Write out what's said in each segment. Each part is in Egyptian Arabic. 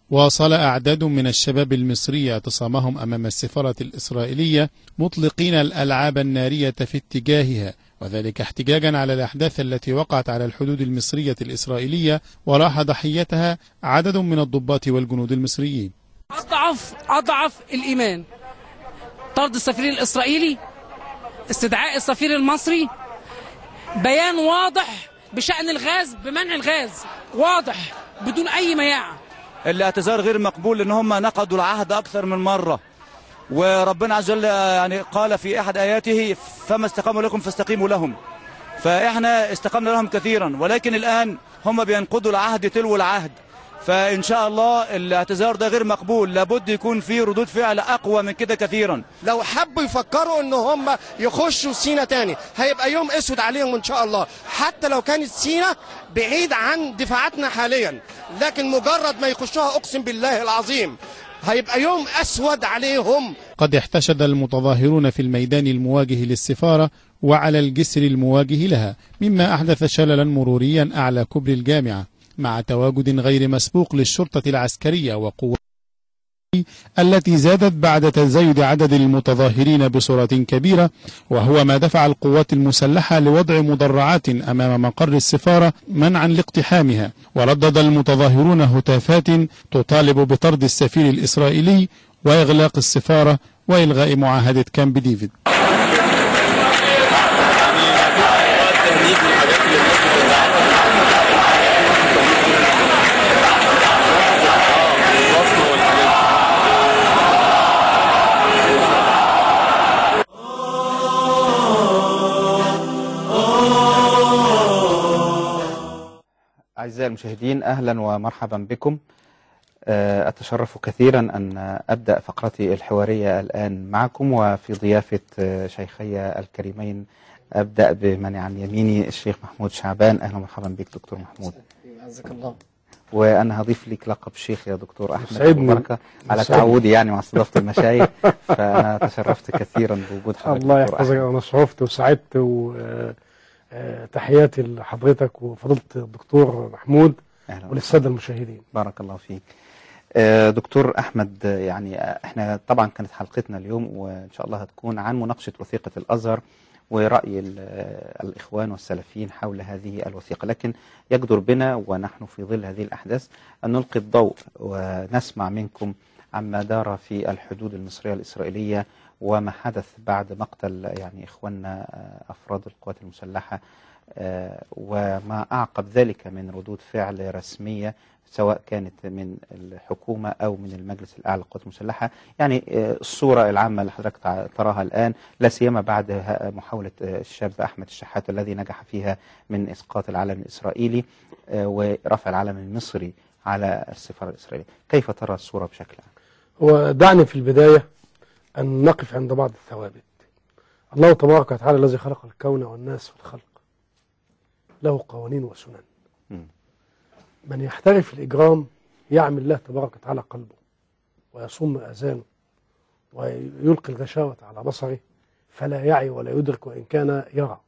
واصل أعداد من الشباب المصري اعتصامهم أمام السفارة الإسرائيلية مطلقين الألعاب النارية في اتجاهها وذلك احتجاجا على الأحداث التي وقعت على الحدود المصرية الإسرائيلية وراح ضحيتها عدد من الضباط والجنود المصريين أضعف أضعف الإيمان طرد السفير الإسرائيلي استدعاء السفير المصري بيان واضح بشأن الغاز بمنع الغاز واضح بدون أي مياعة الاعتذار غير مقبول لأن هم نقضوا العهد أكثر من مرة وربنا عز وجل يعني قال في أحد آياته فما استقاموا لكم فاستقيموا لهم فإحنا استقمنا لهم كثيرا ولكن الآن هم بينقضوا العهد تلو العهد فإن شاء الله الاعتذار ده غير مقبول لابد يكون فيه ردود فعل أقوى من كده كثيرا لو حبوا يفكروا ان هم يخشوا سينا تاني هيبقى يوم اسود عليهم ان شاء الله حتى لو كانت سينا بعيد عن دفاعاتنا حاليا لكن مجرد ما يخشوها اقسم بالله العظيم هيبقى يوم اسود عليهم قد احتشد المتظاهرون في الميدان المواجه للسفارة وعلى الجسر المواجه لها مما أحدث شللا مروريا أعلى كبر الجامعة مع تواجد غير مسبوق للشرطة العسكرية وقوة التي زادت بعد تزايد عدد المتظاهرين بصورة كبيرة وهو ما دفع القوات المسلحة لوضع مدرعات أمام مقر السفارة منعا لاقتحامها وردد المتظاهرون هتافات تطالب بطرد السفير الإسرائيلي وإغلاق السفارة وإلغاء معاهدة كامب ديفيد أعزائي المشاهدين أهلا ومرحبا بكم آه، أتشرف كثيرا أن أبدأ فقرتي الحوارية الآن معكم وفي ضيافة آه، شيخي الكريمين أبدأ بمن عن يميني الشيخ محمود شعبان أهلا ومرحبا بك دكتور محمود عزك الله وأنا هضيف لك لقب شيخ يا دكتور أحمد يسعدني. بركة على يسعدني. تعودي يعني مع استضافة المشايخ فأنا تشرفت كثيرا بوجود حضرتك الله دكتور يحفظك أحمد. انا شرفت وسعدت وتحياتي لحضرتك وفضيله الدكتور محمود أهلا وللساده المشاهدين بارك الله فيك آه، دكتور أحمد آه، يعني آه، احنا طبعا كانت حلقتنا اليوم وإن شاء الله هتكون عن مناقشة وثيقة الأزهر ورأي ال- آه، الإخوان والسلفيين حول هذه الوثيقة لكن يجدر بنا ونحن في ظل هذه الأحداث أن نلقي الضوء ونسمع منكم عما دار في الحدود المصرية الإسرائيلية وما حدث بعد مقتل يعني إخواننا آه، أفراد القوات المسلحة آه، وما أعقب ذلك من ردود فعل رسمية سواء كانت من الحكومة أو من المجلس الأعلى للقوات المسلحة يعني آه، الصورة العامة اللي حضرتك تع- تراها الآن لا سيما بعد ه- محاولة آه، الشاب أحمد الشحات الذي نجح فيها من إسقاط العلم الإسرائيلي آه، ورفع العلم المصري على السفارة الإسرائيلية كيف ترى الصورة بشكل عام؟ ودعني في البدايه ان نقف عند بعض الثوابت الله تبارك وتعالى الذي خلق الكون والناس والخلق له قوانين وسنن مم. من يحترف الإجرام يعمل الله تبارك وتعالى قلبه ويصم آذانه ويلقي الغشاوة على بصره فلا يعي ولا يدرك وإن كان يرى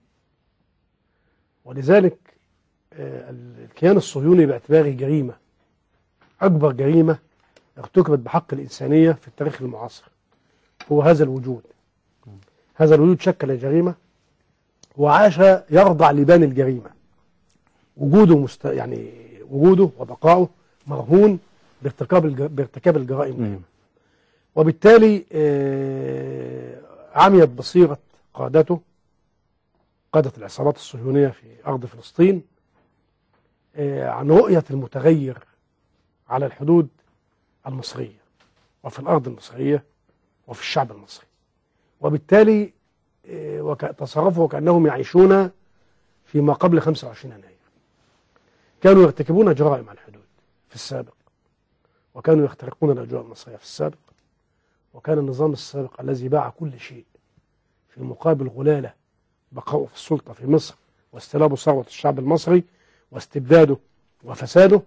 ولذلك آه، الكيان الصهيوني باعتباره جريمة أكبر جريمة ارتكبت بحق الإنسانية في التاريخ المعاصر هو هذا الوجود هذا الوجود شكل جريمة وعاش يرضع لبان الجريمة وجوده مست... يعني وجوده وبقائه مرهون بارتكاب الج... بارتكاب الجرائم مم. دائما وبالتالي آه، عميت بصيرة قادته قادة العصابات الصهيونية في أرض فلسطين آه، عن رؤية المتغير على الحدود المصرية وفي الأرض المصرية وفي الشعب المصري وبالتالي آه، وك... تصرفوا وكأنهم يعيشون فيما قبل 25 يناير كانوا يرتكبون جرائم على الحدود في السابق وكانوا يخترقون الأجواء المصرية في السابق وكان النظام السابق الذي باع كل شيء في مقابل غلالة بقاؤه في السلطة في مصر واستلابه ثروة الشعب المصري واستبداده وفساده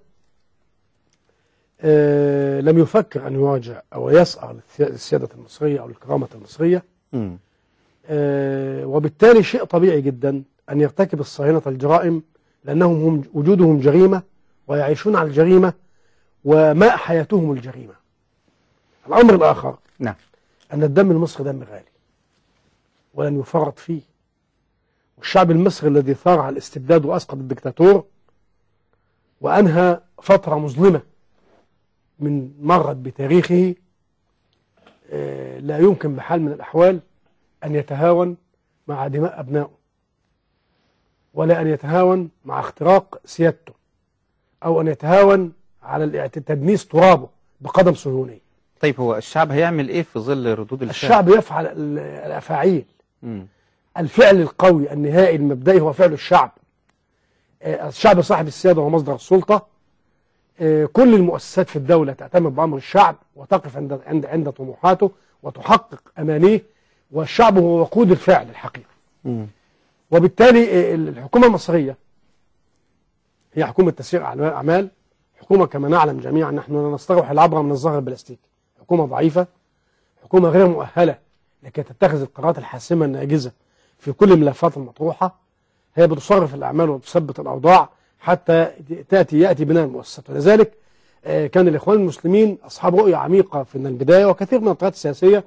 آه لم يفكر أن يواجه أو يسعى للسيادة المصرية أو الكرامة المصرية مم. آه، وبالتالي شيء طبيعي جدا أن يرتكب الصهاينة الجرائم لأنهم هم وجودهم جريمة ويعيشون على الجريمة وماء حياتهم الجريمة الأمر الآخر نعم أن الدم المصري دم غالي ولن يفرط فيه والشعب المصري الذي ثار على الاستبداد وأسقط الدكتاتور وأنهى فترة مظلمة من مرت بتاريخه آه، لا يمكن بحال من الأحوال أن يتهاون مع دماء أبنائه ولا أن يتهاون مع اختراق سيادته أو أن يتهاون على الاعت- تدنيس ترابه بقدم صهيوني طيب هو الشعب هيعمل ايه في ظل ردود الفعل الشعب يفعل ال- الأفاعيل مم. الفعل القوي النهائي المبدئي هو فعل الشعب آه، الشعب صاحب السيادة ومصدر السلطة آه، كل المؤسسات في الدولة تعتمد بأمر الشعب وتقف عند عند عند طموحاته وتحقق أمانيه والشعب هو وقود الفعل الحقيقي مم. وبالتالي آه، الحكومة المصرية هي حكومة تسيير أعمال- أعمال حكومة كما نعلم جميعا نحن نستروح العبرة من الزهر البلاستيكي حكومة ضعيفة حكومة غير مؤهلة لكي تتخذ القرارات الحاسمة الناجزة في كل الملفات المطروحة هي بتصرف الأعمال وتثبت الأوضاع حتى تأتي يأتي بناء المؤسسات ولذلك آه، كان الإخوان المسلمين أصحاب رؤية عميقة في البداية وكثير من القيادات السياسية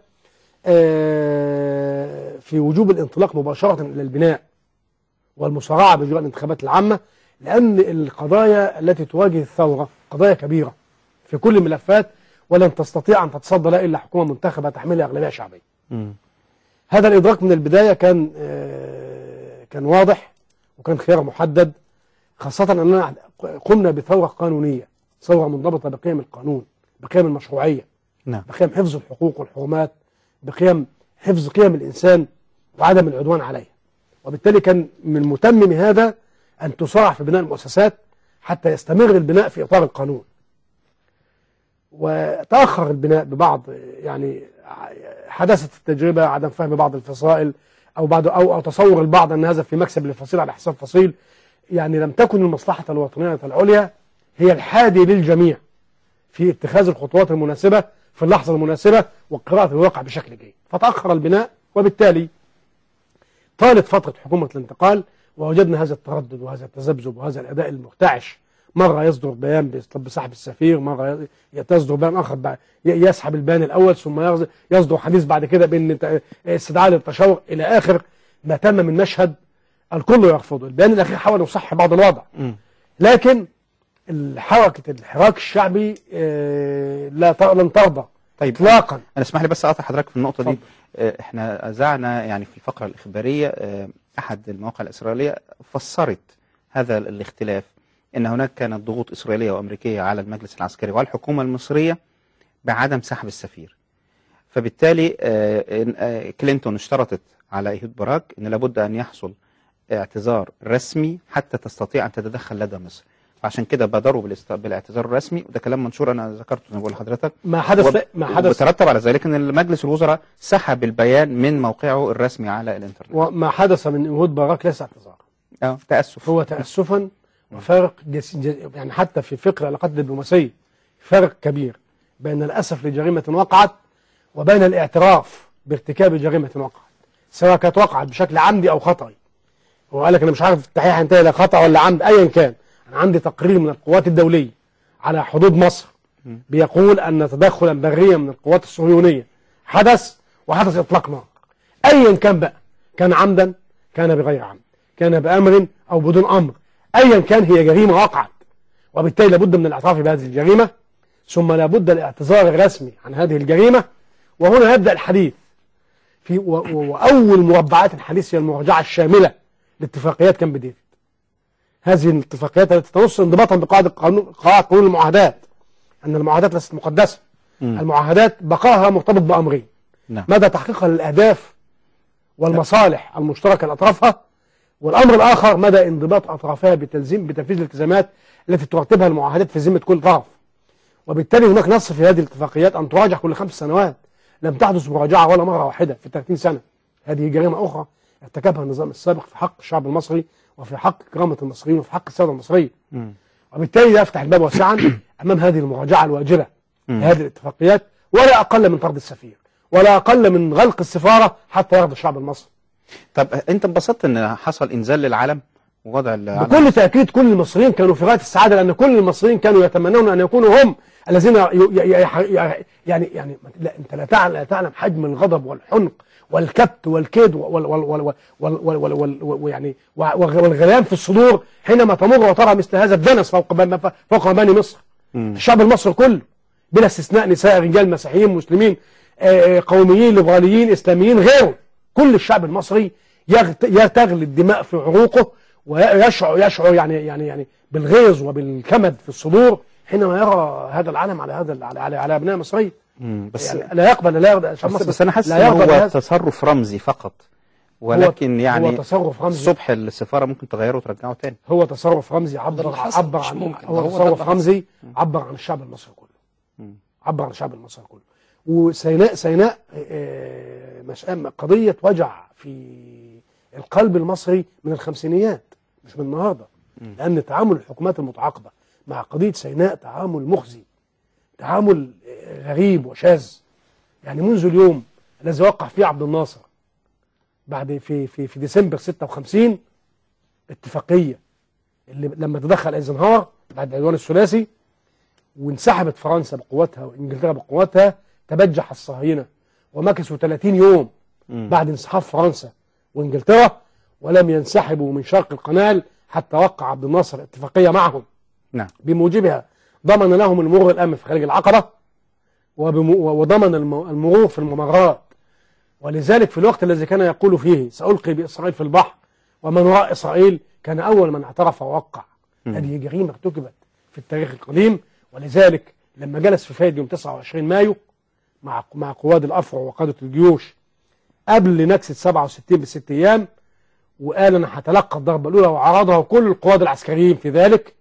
آه، في وجوب الانطلاق مباشرة إلى البناء والمسارعة بإجراء الانتخابات العامة لأن القضايا التي تواجه الثورة قضايا كبيرة في كل الملفات ولن تستطيع أن تتصدى لها إلا حكومة منتخبة تحملها أغلبية شعبية مم. هذا الإدراك من البداية كان آه، كان واضح وكان خيار محدد خاصة أننا قمنا بثورة قانونية ثورة منضبطة بقيم القانون بقيم المشروعية نعم بقيم حفظ الحقوق والحرمات بقيم حفظ قيم الإنسان وعدم العدوان عليه وبالتالي كان من متمم هذا أن تسارع في بناء المؤسسات حتى يستمر البناء في إطار القانون وتأخر البناء ببعض يعني حدثت التجربة عدم فهم بعض الفصائل أو بعض أو, أو تصور البعض أن هذا في مكسب للفصيل على حساب فصيل يعني لم تكن المصلحة الوطنية العليا هي الحادي للجميع في اتخاذ الخطوات المناسبة في اللحظة المناسبة وقراءة الواقع بشكل جيد فتأخر البناء وبالتالي طالت فترة حكومة الانتقال ووجدنا هذا التردد وهذا التذبذب وهذا الأداء المرتعش مرة يصدر بيان بيطلب بسحب السفير مرة يصدر بيان آخر بعد ي- يسحب البيان الأول ثم يغز- يصدر حديث بعد كده بأن ت- استدعاء للتشاور إلى آخر ما تم من مشهد الكل يرفضه البيان الأخير حاول يصحح بعض الوضع مم. لكن حركة الحراك الشعبي آه، لا ت- لن ترضى طيب إطلاقا انا اسمح لي بس اقطع حضرتك في النقطه دي اتفضل. آه، احنا اذعنا يعني في الفقره الاخباريه آه، احد المواقع الاسرائيليه فسرت هذا الاختلاف ان هناك كانت ضغوط اسرائيليه وامريكيه على المجلس العسكري وعلى الحكومه المصريه بعدم سحب السفير فبالتالي آه، إن- آه، كلينتون اشترطت على ايهود باراك ان لابد ان يحصل اعتذار رسمي حتى تستطيع ان تتدخل لدى مصر فعشان كده بادروا بالاست- بالاعتذار الرسمي وده كلام منشور انا ذكرته زي ما بقول لحضرتك ما حدث وب- ما حدث وبترتب على ذلك ان مجلس الوزراء سحب البيان من موقعه الرسمي على الانترنت وما حدث من يهود باراك ليس اعتذار اه تاسف هو تأسفا وفارق جس... جس... يعني حتى في فكر العلاقات الدبلوماسية فرق كبير بين الأسف لجريمة وقعت وبين الاعتراف بارتكاب جريمة وقعت سواء كانت وقعت بشكل عمدي أو خطأي هو قال لك أنا مش عارف التحقيق هينتهي إلى خطأ ولا عمد أيا كان أنا عندي تقرير من القوات الدولية على حدود مصر بيقول أن تدخلا بريا من القوات الصهيونية حدث وحدث إطلاق نار أيا كان بقى كان عمدا كان بغير عمد كان بأمر أو بدون أمر أيا كان هي جريمة وقعت وبالتالي لابد من الاعتراف بهذه الجريمة ثم لابد الاعتذار الرسمي عن هذه الجريمة وهنا يبدأ الحديث في و و وأول مربعات الحديث هي المراجعة الشاملة لاتفاقيات كامب ديفيد هذه الاتفاقيات التي تنص انضباطا بقواعد القانون قواعد قانون المعاهدات أن المعاهدات ليست مقدسة مم. المعاهدات بقاها مرتبط بأمرين نعم مدى تحقيقها للأهداف والمصالح المشتركة لأطرافها والأمر الآخر مدى انضباط أطرافها بتلزيم بتنفيذ الالتزامات التي ترتبها المعاهدات في ذمة كل طرف وبالتالي هناك نص في هذه الاتفاقيات أن تراجع كل خمس سنوات لم تحدث مراجعة ولا مرة واحدة في 30 سنة هذه جريمة أخرى ارتكبها النظام السابق في حق الشعب المصري وفي حق كرامة المصريين وفي حق السادة المصريين مم. وبالتالي ده يفتح الباب واسعا أمام هذه المراجعة الواجبة مم. هذه الاتفاقيات ولا أقل من طرد السفير ولا أقل من غلق السفارة حتى يرضى الشعب المصري طب انت انبسطت ان حصل انزال للعلم ووضع العلم بكل تأكيد كل المصريين كانوا في غاية السعادة لأن كل المصريين كانوا يتمنون أن يكونوا هم الذين ي- ي- ي- يعني يعني لا أنت لا تعلم لا تعلم حجم الغضب والحنق والكبت والكيد وال وال وال وال وال وال وال ويعني والغليان في الصدور حينما تمر وترى مثل هذا الدنس فوق بن- فوق مباني مصر الشعب المصري كله بلا استثناء نساء رجال مسيحيين مسلمين آه، قوميين ليبراليين اسلاميين غيره كل الشعب المصري يغت- تغلي الدماء في عروقه ويشعر يشعر يعني يعني يعني بالغيظ وبالكمد في الصدور حينما يرى هذا العلم على هذا على على, على ابناء مصريين مم. بس يعني لا يقبل لا يقبل الشعب بس, المصري بس انا حاسس لا ان يقبل هو هذا. تصرف رمزي فقط ولكن هو يعني تصرف رمزي الصبح السفاره ممكن تغيره وترجعه تاني هو تصرف رمزي ده عبر اللي حصل، عبر مش عن ممكن. هو هو ده تصرف اللي رمزي عبر عن الشعب المصري كله مم. عبر عن الشعب المصري كله وسيناء سيناء آه، مسألة قضية وجع في القلب المصري من الخمسينيات مش من النهارده لأن تعامل الحكومات المتعاقبة مع قضية سيناء تعامل مخزي تعامل آه، غريب وشاذ يعني منذ اليوم الذي وقع فيه عبد الناصر بعد في في في ديسمبر 56 اتفاقيه اللي لما تدخل ايزنهاور بعد العدوان الثلاثي وانسحبت فرنسا بقوتها وانجلترا بقوتها تبجح الصهاينه ومكثوا 30 يوم مم. بعد انسحاب فرنسا وانجلترا ولم ينسحبوا من شرق القنال حتى وقع عبد الناصر اتفاقيه معهم نعم بموجبها ضمن لهم المرور الامن في خليج العقبه وبم- وضمن الم- المرور في الممرات ولذلك في الوقت الذي كان يقول فيه سألقي بإسرائيل في البحر ومن وراء إسرائيل كان أول من اعترف ووقع هذه جريمة ارتكبت في التاريخ القديم ولذلك لما جلس في فايد يوم 29 مايو مع مع قواد الأفرع وقادة الجيوش قبل نكسة 67 بست أيام وقال أنا هتلقى الضربة الأولى وعرضها كل القواد العسكريين في ذلك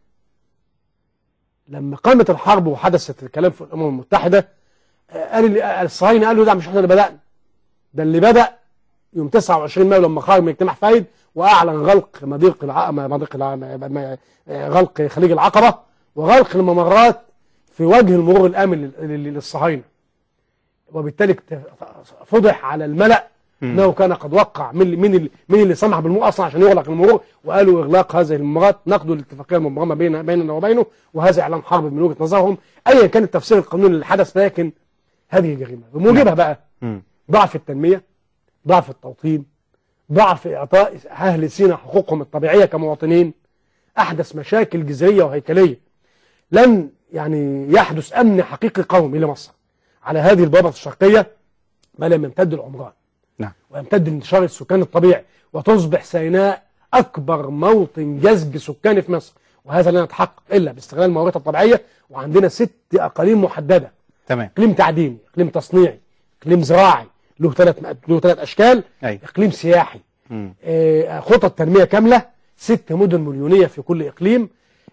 لما قامت الحرب وحدثت الكلام في الأمم المتحدة آه، قال لي- الصهاينة قالوا ده مش احنا اللي بدأنا ده اللي بدأ يوم 29 مايو لما خرج من اجتماع فايد واعلن غلق مضيق الع... مضيق الع... م- م- غلق خليج العقبه وغلق الممرات في وجه المرور الامن لل- لل- للصهاينه وبالتالي اكت- فضح على الملأ انه كان قد وقع من من اللي, من اللي سمح بالمرور اصلا عشان يغلق المرور وقالوا اغلاق هذه الممرات نقض الاتفاقيه المبرمه بين بيننا وبينه وهذا اعلان حرب من وجهه نظرهم ايا كان التفسير القانوني للحدث لكن هذه جريمه بموجبها بقى مم. ضعف التنمية ضعف التوطين ضعف إعطاء أهل سيناء حقوقهم الطبيعية كمواطنين أحدث مشاكل جذرية وهيكلية لن يعني يحدث أمن حقيقي قومي لمصر على هذه البوابة الشرقية ما لم يمتد العمران نعم ويمتد انتشار السكان الطبيعي وتصبح سيناء أكبر موطن جذب سكاني في مصر وهذا لن يتحقق إلا باستغلال مواردها الطبيعية وعندنا ست أقاليم محددة تمام اقليم تعديني اقليم تصنيعي اقليم زراعي له ثلاث له ثلاث اشكال أيوة. اقليم سياحي مم. آه، خطط تنميه كامله ست مدن مليونيه في كل اقليم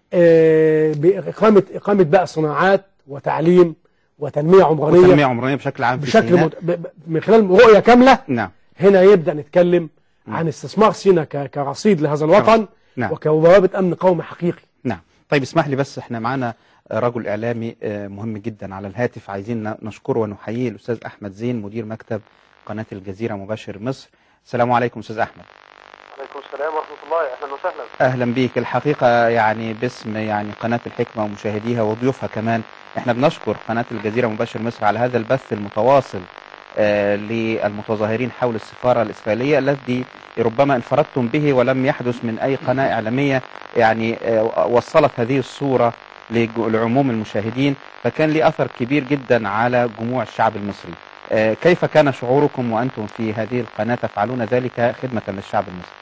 آه، باقامه اقامه بقى صناعات وتعليم وتنميه عمرانيه وتنمية عمرانية بشكل عام في بشكل سيناء. مت... ب... ب... من خلال رؤيه كامله نعم هنا يبدا نتكلم عن استثمار سيناء ك... كرصيد لهذا الوطن نعم. وكبوابه امن قومي حقيقي نعم طيب اسمح لي بس احنا معانا رجل اعلامي آه، مهم جدا على الهاتف عايزين ن- نشكره ونحييه الاستاذ احمد زين مدير مكتب قناه الجزيره مباشر مصر السلام عليكم استاذ احمد عليكم السلام ورحمة الله أهلا وسهلا اهلا بيك الحقيقه يعني باسم يعني قناه الحكمه ومشاهديها وضيوفها كمان احنا بنشكر قناه الجزيره مباشر مصر على هذا البث المتواصل آه، للمتظاهرين حول السفاره الاسرائيليه الذي ربما انفردتم به ولم يحدث من اي قناه اعلاميه يعني آه، وصلت هذه الصوره لج- لعموم المشاهدين فكان لي اثر كبير جدا على جموع الشعب المصري آه، كيف كان شعوركم وانتم في هذه القناه تفعلون ذلك خدمه للشعب المصري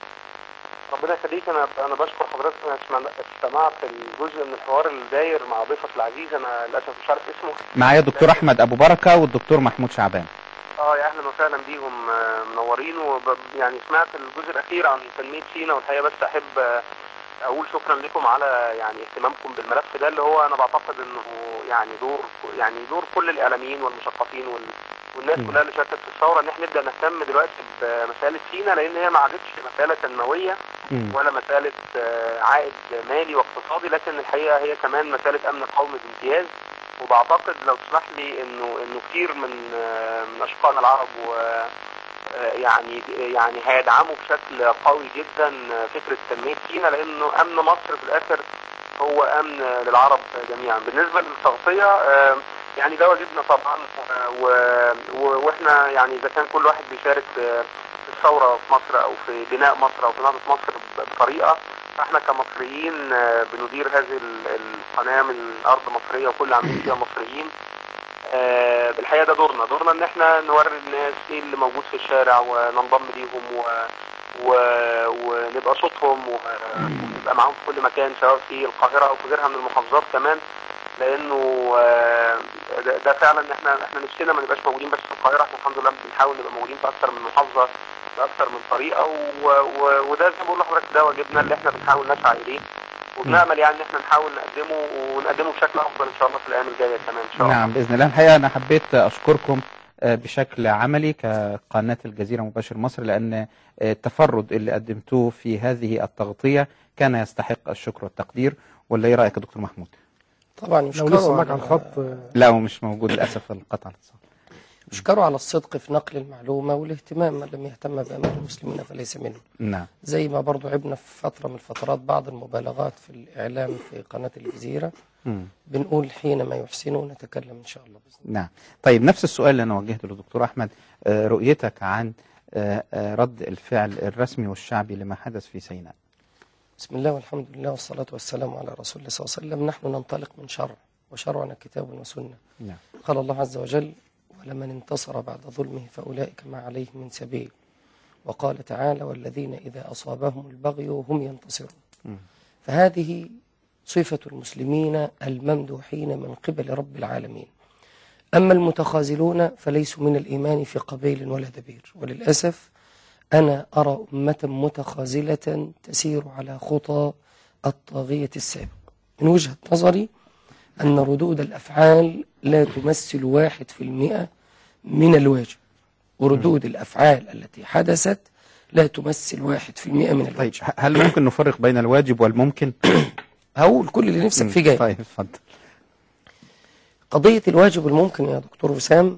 ربنا يخليك أنا أنا بشكر حضرتك أنا سمع- استمعت الجزء من الحوار اللي داير مع ضيفك العزيز أنا للأسف مش عارف اسمه معايا الدكتور احمد ابو بركه والدكتور محمود شعبان اه يا اهلا وسهلا بيهم آه، منورين وب... يعني سمعت الجزء الاخير عن تنميه سينا والحقيقه بس احب آه، اقول شكرا لكم على يعني اهتمامكم بالملف ده اللي هو انا بعتقد انه يعني دور يعني دور كل الاعلاميين والمثقفين وال... والناس مم. كلها اللي شاركت في الثوره ان احنا نبدا نهتم دلوقتي بمساله سينا لان هي ما عادتش مساله تنمويه ولا مساله آه، عائد مالي واقتصادي لكن الحقيقه هي كمان مساله امن قومي بامتياز وبعتقد لو تسمح لي انه انه كتير من آه، من اشقائنا العرب و آه، يعني يعني هيدعموا بشكل قوي جدا آه، فكره تنميه سينا لانه امن مصر في الاخر هو امن للعرب جميعا بالنسبه للتغطيه آه، يعني ده واجبنا طبعا آه، و- و- واحنا يعني اذا كان كل واحد بيشارك في في الثوره في مصر او في بناء مصر او في نهضه مصر ب- بطريقه فاحنا كمصريين آه، بندير هذه ال- القناه من ارض مصريه وكل عاملين فيها مصريين آه، بالحقيقه ده دورنا دورنا ان احنا نوري الناس ايه اللي موجود في الشارع وننضم ليهم و... و... ونبقى صوتهم و- ونبقى معاهم في كل مكان سواء في القاهره او في غيرها من المحافظات كمان لانه آه، ده, ده فعلا احنا احنا نفسنا ما نبقاش موجودين بس في القاهره احنا الحمد لله بنحاول نبقى موجودين في اكثر من محافظه باكثر من طريقه و... و... وده زي ما بقول لحضرتك ده واجبنا اللي احنا بنحاول نسعى اليه وبنامل يعني ان احنا نحاول نقدمه ونقدمه بشكل افضل ان شاء الله في الايام الجايه كمان ان شاء الله نعم بإذن الله الحقيقة أنا حبيت أشكركم آه، بشكل عملي كقناة الجزيرة مباشر مصر لأن آه، التفرد اللي قدمتوه في هذه التغطية كان يستحق الشكر والتقدير ولا إيه رأيك يا دكتور محمود؟ طبعا لو يشكروا لسه معاك على على الخط آه، لا هو مش موجود للأسف القطع الاتصال يشكروا على الصدق في نقل المعلومة والاهتمام من لم يهتم بأمر المسلمين فليس منهم نعم زي ما برضو عبنا في فترة من الفترات بعض المبالغات في الإعلام في قناة الجزيرة مم. بنقول حينما يحسنوا نتكلم إن شاء الله بإذن الله نعم طيب نفس السؤال اللي أنا وجهته للدكتور أحمد آه، رؤيتك عن آه، آه، رد الفعل الرسمي والشعبي لما حدث في سيناء بسم الله والحمد لله والصلاة والسلام على رسول الله صلى الله عليه وسلم نحن ننطلق من شرع وشرعنا كتاب وسنة نعم قال الله عز وجل ولمن انتصر بعد ظلمه فأولئك ما عليهم من سبيل وقال تعالى والذين إذا أصابهم البغي هم ينتصرون مم. فهذه صفة المسلمين الممدوحين من قبل رب العالمين أما المتخاذلون فليسوا من الإيمان في قبيل ولا دبير وللأسف أنا أرى أمة متخاذلة تسير على خطى الطاغية السابق من وجهة نظري أن ردود الأفعال لا تمثل واحد في المئة من الواجب وردود الأفعال التي حدثت لا تمثل واحد في المئة من طيب الواجب ه- هل ممكن نفرق بين الواجب والممكن؟ هقول كل اللي نفسك فيه جاي طيب اتفضل قضية الواجب الممكن يا دكتور وسام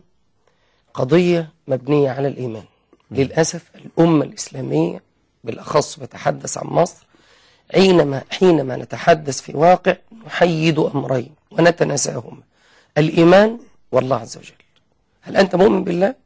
قضية مبنية على الإيمان للأسف الأمة الإسلامية بالأخص بتحدث عن مصر حينما حينما نتحدث في واقع نحيد أمرين ونتناساهما الإيمان والله عز وجل هل أنت مؤمن بالله؟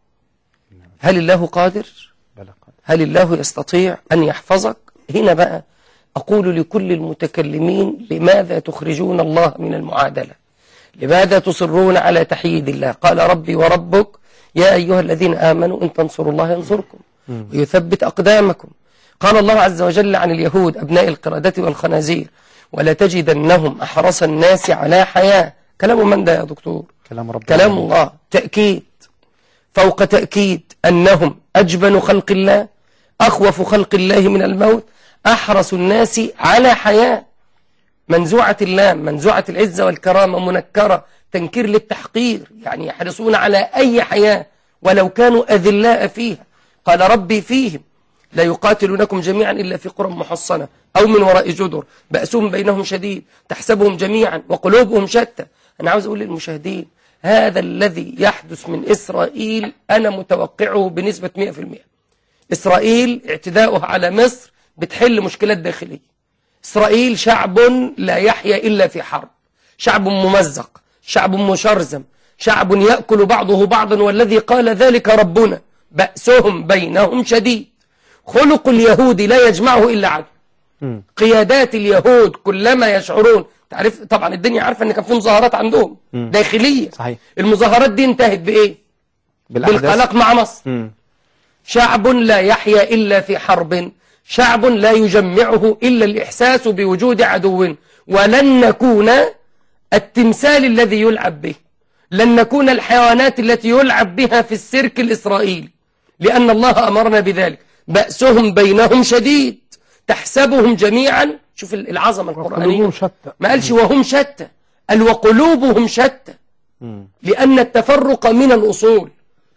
هل الله قادر؟ بلا قدر. هل الله يستطيع أن يحفظك هنا بقى أقول لكل المتكلمين لماذا تخرجون الله من المعادلة لماذا تصرون على تحييد الله قال ربي وربك يا أيها الذين آمنوا إن تنصروا الله ينصركم ويثبت أقدامكم قال الله عز وجل عن اليهود أبناء القردة والخنازير ولتجدنهم أحرص الناس على حياة كلام من ده يا دكتور كلام رب كلام العالمين. الله تأكيد فوق تأكيد أنهم أجبن خلق الله أخوف خلق الله من الموت أحرص الناس على حياة منزوعة اللام منزوعة العزة والكرامة منكرة تنكير للتحقير يعني يحرصون على أي حياة ولو كانوا أذلاء فيها قال ربي فيهم لا يقاتلونكم جميعا إلا في قرى محصنة أو من وراء جدر بأسهم بينهم شديد تحسبهم جميعا وقلوبهم شتى أنا عاوز أقول للمشاهدين هذا الذي يحدث من إسرائيل أنا متوقعه بنسبة 100% إسرائيل اعتداؤها على مصر بتحل مشكلات داخلية إسرائيل شعب لا يحيا إلا في حرب شعب ممزق شعب مشرذم شعب يأكل بعضه بعضا والذي قال ذلك ربنا بأسهم بينهم شديد خلق اليهود لا يجمعه إلا عدو مم. قيادات اليهود كلما يشعرون تعرف طبعا الدنيا عارفة ان كان في مظاهرات عندهم مم. داخلية صحيح المظاهرات دي انتهت بإيه بالأحداث بالقلق مع مصر مم. شعب لا يحيا إلا في حرب شعب لا يجمعه إلا الإحساس بوجود عدو ولن نكون التمثال الذي يلعب به لن نكون الحيوانات التي يلعب بها في السيرك الإسرائيلي لأن الله أمرنا بذلك بأسهم بينهم شديد تحسبهم جميعا شوف العظمة القرآنية وقلوبهم شتى ما قالش وهم شتى قال وقلوبهم شتى مم. لأن التفرق من الأصول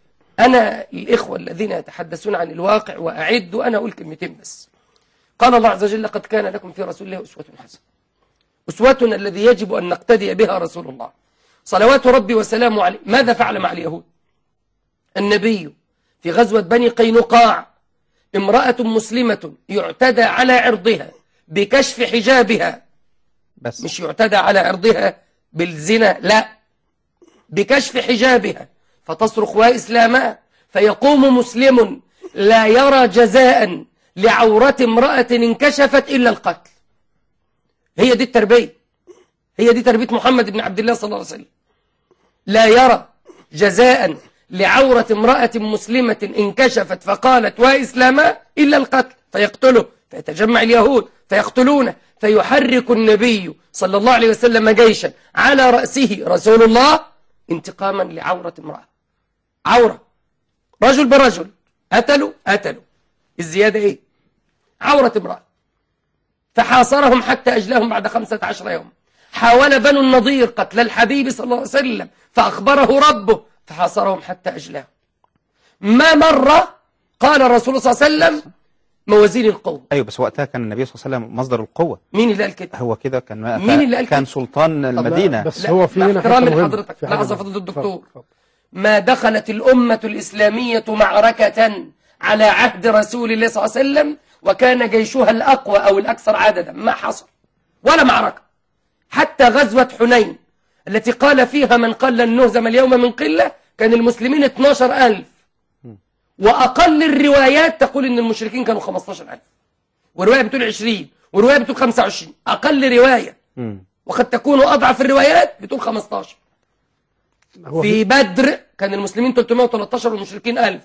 أنا الإخوة الذين يتحدثون عن الواقع وأعدوا أنا أقول كلمتين بس قال الله عز وجل قد كان لكم في رسول الله أسوة حسنة أسوتنا الذي يجب أن نقتدي بها رسول الله صلوات ربي وسلامه عليه ماذا فعل مع اليهود النبي في غزوة بني قينقاع امرأة مسلمة يعتدى على عرضها بكشف حجابها بس مش يعتدى على عرضها بالزنا لا بكشف حجابها فتصرخ وإسلاما فيقوم مسلم لا يرى جزاء لعورة امرأة انكشفت إلا القتل هي دي التربية هي دي تربية محمد بن عبد الله صلى الله عليه وسلم لا يرى جزاء لعورة امرأة مسلمة انكشفت فقالت وإسلاما إلا القتل فيقتله فيتجمع اليهود فيقتلونه فيحرك النبي صلى الله عليه وسلم جيشا على رأسه رسول الله انتقاما لعورة امرأة عورة رجل برجل قتلوا قتلوا الزيادة ايه عورة امرأة فحاصرهم حتى أجلاهم بعد خمسة عشر يوم حاول بنو النضير قتل الحبيب صلى الله عليه وسلم فأخبره ربه فحاصرهم حتى أجلاهم ما مرة قال الرسول صلى الله عليه وسلم موازين القوة ايوه بس وقتها كان النبي صلى الله عليه وسلم مصدر القوة مين اللي قال كده هو كده كان مين اللي قال كان كده؟ سلطان المدينة بس لا، هو في مع هنا احترامي حتة مهمة. لحضرتك. في حاجة لحظة مهمة. فضل الدكتور. اتفضل، اتفضل. ما دخلت الأمة الإسلامية معركة على عهد رسول الله صلى الله عليه وسلم وكان جيشها الأقوى أو الأكثر عددا ما حصل ولا معركة حتى غزوة حنين التي قال فيها من قل لن نهزم اليوم من قلة كان المسلمين 12 ألف وأقل الروايات تقول إن المشركين كانوا 15 ألف ورواية بتقول 20 ورواية بتقول 25 أقل رواية مم. وقد تكون أضعف الروايات بتقول 15 هو في بدر كان المسلمين 313 والمشركين 1000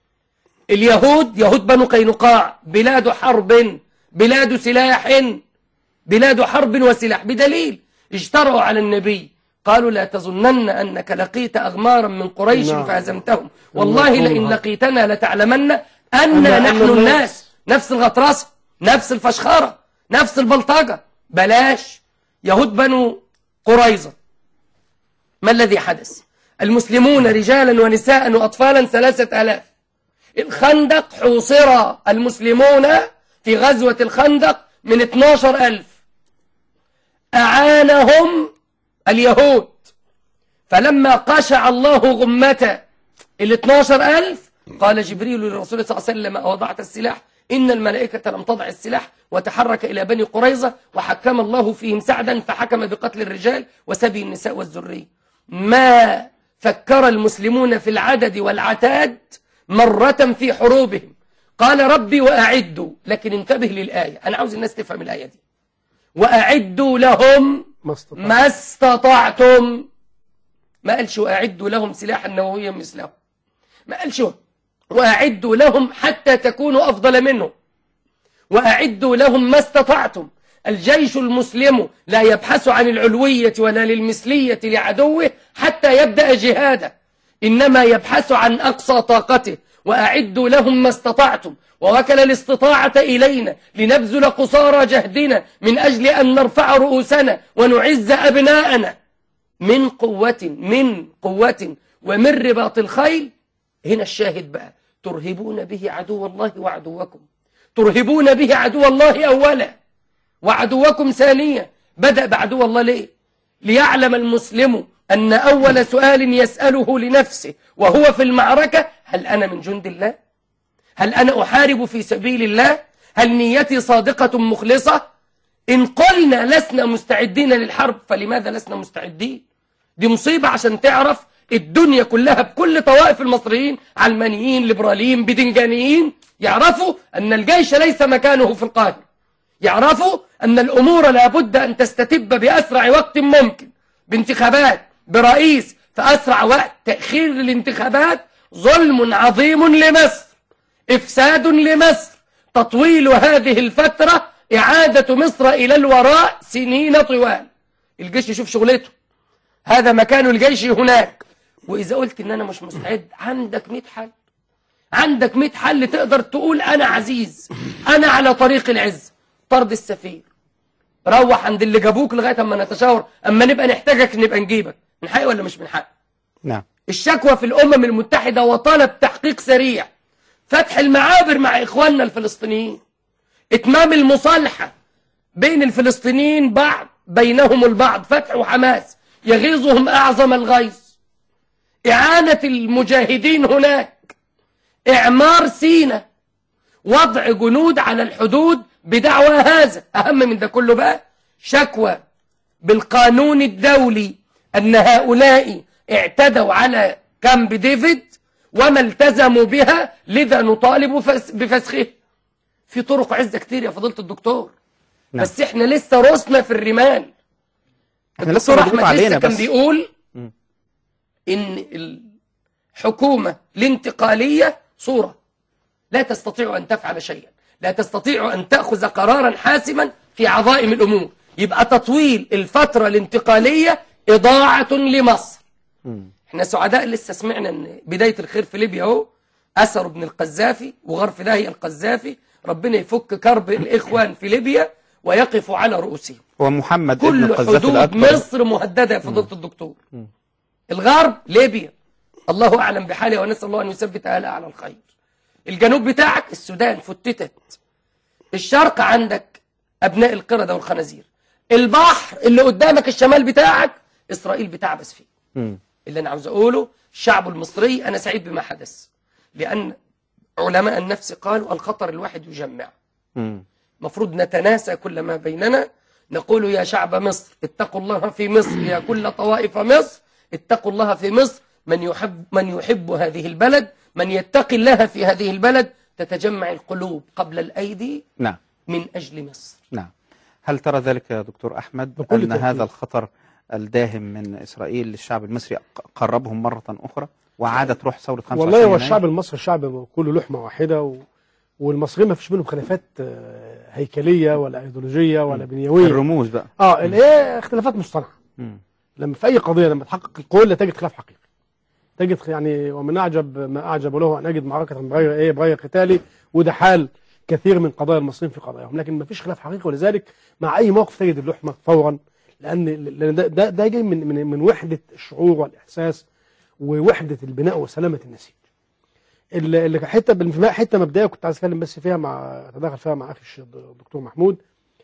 اليهود يهود بنو قينقاع بلاد حرب بلاد سلاح بلاد حرب وسلاح بدليل اجترأوا على النبي قالوا لا تظنن أنك لقيت أغمارا من قريش نعم. فهزمتهم والله الله لئن الله. لقيتنا لتعلمن أن أن نحن الناس- الناس نفس الغطرسة نفس الفشخرة نفس البلطجة بلاش يهود بنو قريظة ما الذي حدث المسلمون رجالا ونساء وأطفالا ثلاثة ألاف الخندق حوصر المسلمون في غزوة الخندق من 12 ألف أعانهم اليهود فلما قشع الله غمة ال 12 ألف قال جبريل للرسول صلى الله عليه وسلم وضعت السلاح إن الملائكة لم تضع السلاح وتحرك إلى بني قريظة وحكم الله فيهم سعدا فحكم بقتل الرجال وسبي النساء والذرية ما فكر المسلمون في العدد والعتاد مرة في حروبهم قال ربي وأعدوا لكن انتبه للآية أنا عاوز الناس تفهم الآية دي وأعدوا لهم ما استطاع ما استطعتم ما قالش وأعدوا لهم سلاحا نوويا مثله ما قالش وأعدوا لهم حتى تكونوا أفضل منهم وأعدوا لهم ما استطعتم الجيش المسلم لا يبحث عن العلوية ولا للمثلية لعدوه حتى يبدأ جهاده إنما يبحث عن أقصى طاقته وأعدوا لهم ما استطعتم ووكل الاستطاعة إلينا لنبذل قصارى جهدنا من أجل أن نرفع رؤوسنا ونعز أبناءنا من قوة من قوة ومن رباط الخيل هنا الشاهد بقى ترهبون به عدو الله وعدوكم ترهبون به عدو الله أولا وعدوكم ثانيا بدأ بعدو الله ليه ليعلم المسلم أن أول سؤال يسأله لنفسه وهو في المعركة هل أنا من جند الله هل أنا أحارب في سبيل الله هل نيتي صادقة مخلصة إن قلنا لسنا مستعدين للحرب فلماذا لسنا مستعدين دي مصيبة عشان تعرف الدنيا كلها بكل طوائف المصريين علمانيين ليبراليين بدنجانيين يعرفوا أن الجيش ليس مكانه في القاهرة يعرفوا أن الأمور لابد أن تستتب بأسرع وقت ممكن بانتخابات برئيس في أسرع وقت تأخير الانتخابات ظلم عظيم لمصر إفساد لمصر تطويل هذه الفترة إعادة مصر إلى الوراء سنين طوال الجيش يشوف شغلته هذا مكان الجيش هناك وإذا قلت إن أنا مش مستعد عندك 100 حل عندك 100 حل تقدر تقول أنا عزيز أنا على طريق العز طرد السفير روح عند اللي جابوك لغاية أما نتشاور أما نبقى نحتاجك نبقى نجيبك من حق ولا مش من حق نعم الشكوى في الأمم المتحدة وطلب تحقيق سريع فتح المعابر مع إخواننا الفلسطينيين إتمام المصالحة بين الفلسطينيين بعض بينهم البعض فتح حماس يغيظهم أعظم الغيظ إعانة المجاهدين هناك إعمار سينا وضع جنود على الحدود بدعوى هذا أهم من ده كله بقى شكوى بالقانون الدولي أن هؤلاء اعتدوا على كامب ديفيد وما التزموا بها لذا نطالب فس- بفسخه في طرق عزة كتير يا فضيلة الدكتور نعم. بس احنا لسه رسنا في الرمال احنا لسه الدكتور مضغوط احمد علينا لسه كان بس بيقول مم. ان الحكومة الانتقالية صورة لا تستطيع ان تفعل شيئا لا تستطيع ان تأخذ قرارا حاسما في عظائم الامور يبقى تطويل الفترة الانتقالية اضاعة لمصر مم. احنا سعداء لسه سمعنا ان بداية الخير في ليبيا اهو أسروا ابن القذافي وغرف داهية القذافي ربنا يفك كرب الإخوان في ليبيا ويقفوا على رؤوسهم هو محمد ابن كل القذافي حدود الأكبر مصر مهددة يا فضيلة الدكتور الغرب ليبيا الله أعلم بحالها ونسأل الله أن يثبت أهلها على الخير الجنوب بتاعك السودان فتتت الشرق عندك أبناء القردة والخنازير البحر اللي قدامك الشمال بتاعك إسرائيل بتعبس فيه مم. اللي أنا عاوز أقوله الشعب المصري أنا سعيد بما حدث لأن علماء النفس قالوا الخطر الواحد يجمع مم. مفروض نتناسى كل ما بيننا نقول يا شعب مصر اتقوا الله في مصر يا كل طوائف مصر اتقوا الله في مصر من يحب, من يحب هذه البلد من يتقي الله في هذه البلد تتجمع القلوب قبل الأيدي نعم من أجل مصر نعم هل ترى ذلك يا دكتور أحمد بكل أن تأكيد. هذا الخطر الداهم من إسرائيل للشعب المصري قربهم مرة أخرى وعادت روح ثورة 25 والله هو يناير؟ الشعب المصري شعب كله لحمة واحدة و... والمصريين ما فيش بينهم خلافات آه، هيكلية ولا ايديولوجية ولا بنيوية الرموز بقى اه اللي هي اختلافات مصطنعة مم. لما في اي قضية لما تحقق القول لا تجد خلاف حقيقي تجد يعني ومن اعجب ما اعجب له ان اجد معركة بغير ايه بغير قتالي وده حال كثير من قضايا المصريين في قضاياهم لكن ما فيش خلاف حقيقي ولذلك مع اي موقف تجد اللحمة فورا لان لأن ده, ده, ده جاي من من من وحدة الشعور والاحساس ووحدة البناء وسلامة النسيج اللي اللي حته بالانفماء حته مبدئيه كنت عايز اتكلم بس فيها مع اتداخل فيها مع اخي الشيخ الدكتور محمود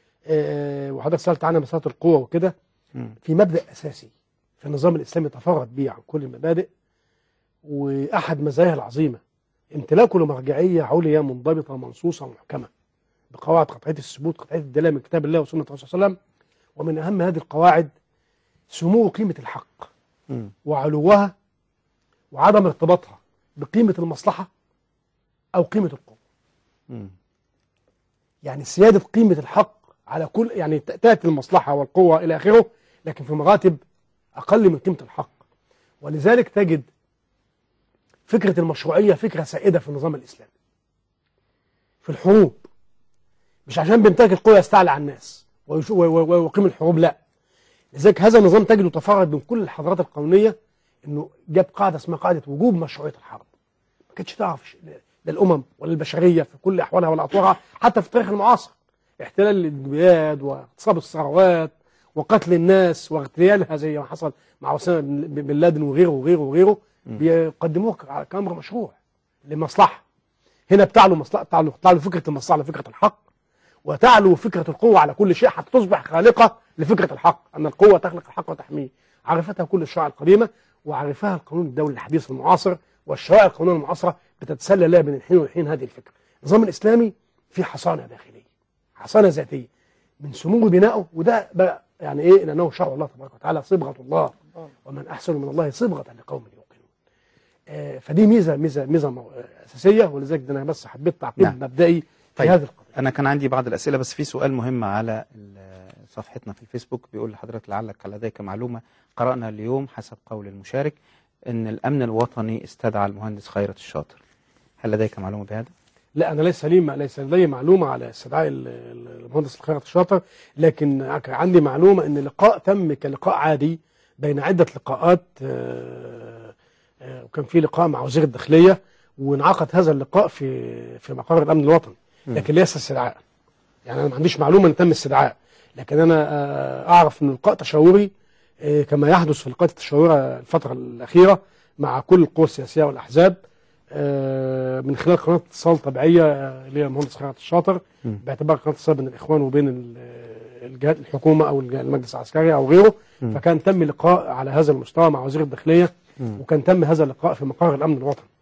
آه، وحضرتك سالت عنها مساله القوه وكده مم. في مبدا اساسي في النظام الاسلامي تفرد به عن كل المبادئ واحد مزاياه العظيمه امتلاكه لمرجعيه عليا منضبطه منصوصه ومحكمه بقواعد قطعيه الثبوت قطعيه الدلاله من كتاب الله وسنه الرسول صلى الله عليه وسلم ومن اهم هذه القواعد سمو قيمه الحق مم. وعلوها وعدم ارتباطها بقيمة المصلحة أو قيمة القوة مم. يعني سيادة قيمة الحق على كل يعني ت- تأتي المصلحة والقوة إلى آخره لكن في مراتب أقل من قيمة الحق ولذلك تجد فكرة المشروعية فكرة سائدة في النظام الإسلامي في الحروب مش عشان بيمتلك القوة يستعلى على الناس ويش- و- و- و- ويقيم الحروب لا لذلك هذا النظام تجده تفرد من كل الحضارات القانونية انه جاب قاعده اسمها قاعده وجوب مشروعيه الحرب ما كانتش تعرف ش- لا الامم ولا البشريه في كل احوالها ولا اطوارها حتى في التاريخ المعاصر احتلال البلاد واغتصاب الثروات وقتل الناس واغتيالها زي ما حصل مع اسامه بن بن لادن وغيره وغيره وغيره بيقدموه ك- كامر مشروع لمصلحه هنا بتعلو مصلحه تعلو تعلو فكره المصلحه على فكره الحق وتعلو فكره القوه على كل شيء حتى تصبح خالقه لفكره الحق ان القوه تخلق الحق وتحميه عرفتها كل الشرائع القديمه وعرفها القانون الدولي الحديث المعاصر والشرائع القانونيه المعاصره بتتسلى لها بين الحين والحين هذه الفكره النظام الاسلامي في حصانه داخليه حصانه ذاتيه من سمو بنائه وده بقى يعني ايه لانه شرع الله تبارك وتعالى صبغه الله ومن احسن من الله صبغه لقوم يوقنون آه، فدي ميزه ميزه ميزه مو- آه، اساسيه ولذلك ده انا بس حبيت تعقيب نعم. مبدئي في طيب. هذه القضيه أنا كان عندي بعض الأسئلة بس في سؤال مهم على ال- صفحتنا في الفيسبوك بيقول لحضرتك لعلك لديك معلومة قرأنا اليوم حسب قول المشارك أن الأمن الوطني استدعى المهندس خيرت الشاطر هل لديك معلومة بهذا؟ لا انا ليس لي ليس لدي معلومه على استدعاء ال- ال- المهندس الخيرت الشاطر لكن كان عندي معلومه ان اللقاء تم كلقاء عادي بين عده لقاءات آه، آه، وكان في لقاء مع وزير الداخليه وانعقد هذا اللقاء في في مقر الامن الوطني لكن ليس استدعاء يعني انا ما عنديش معلومه ان تم استدعاء لكن انا آه، اعرف ان لقاء تشاوري آه، كما يحدث في اللقاءات التشاوريه الفتره الاخيره مع كل القوى السياسيه والاحزاب آه، من خلال قناه اتصال طبيعيه آه، اللي هي المهندس خيرت الشاطر مم. باعتبار قناه اتصال بين الاخوان وبين ال- آه، الجهات الحكومه او الج- المجلس العسكري او غيره فكان تم لقاء على هذا المستوى مع وزير الداخليه وكان تم هذا اللقاء في مقر الامن الوطني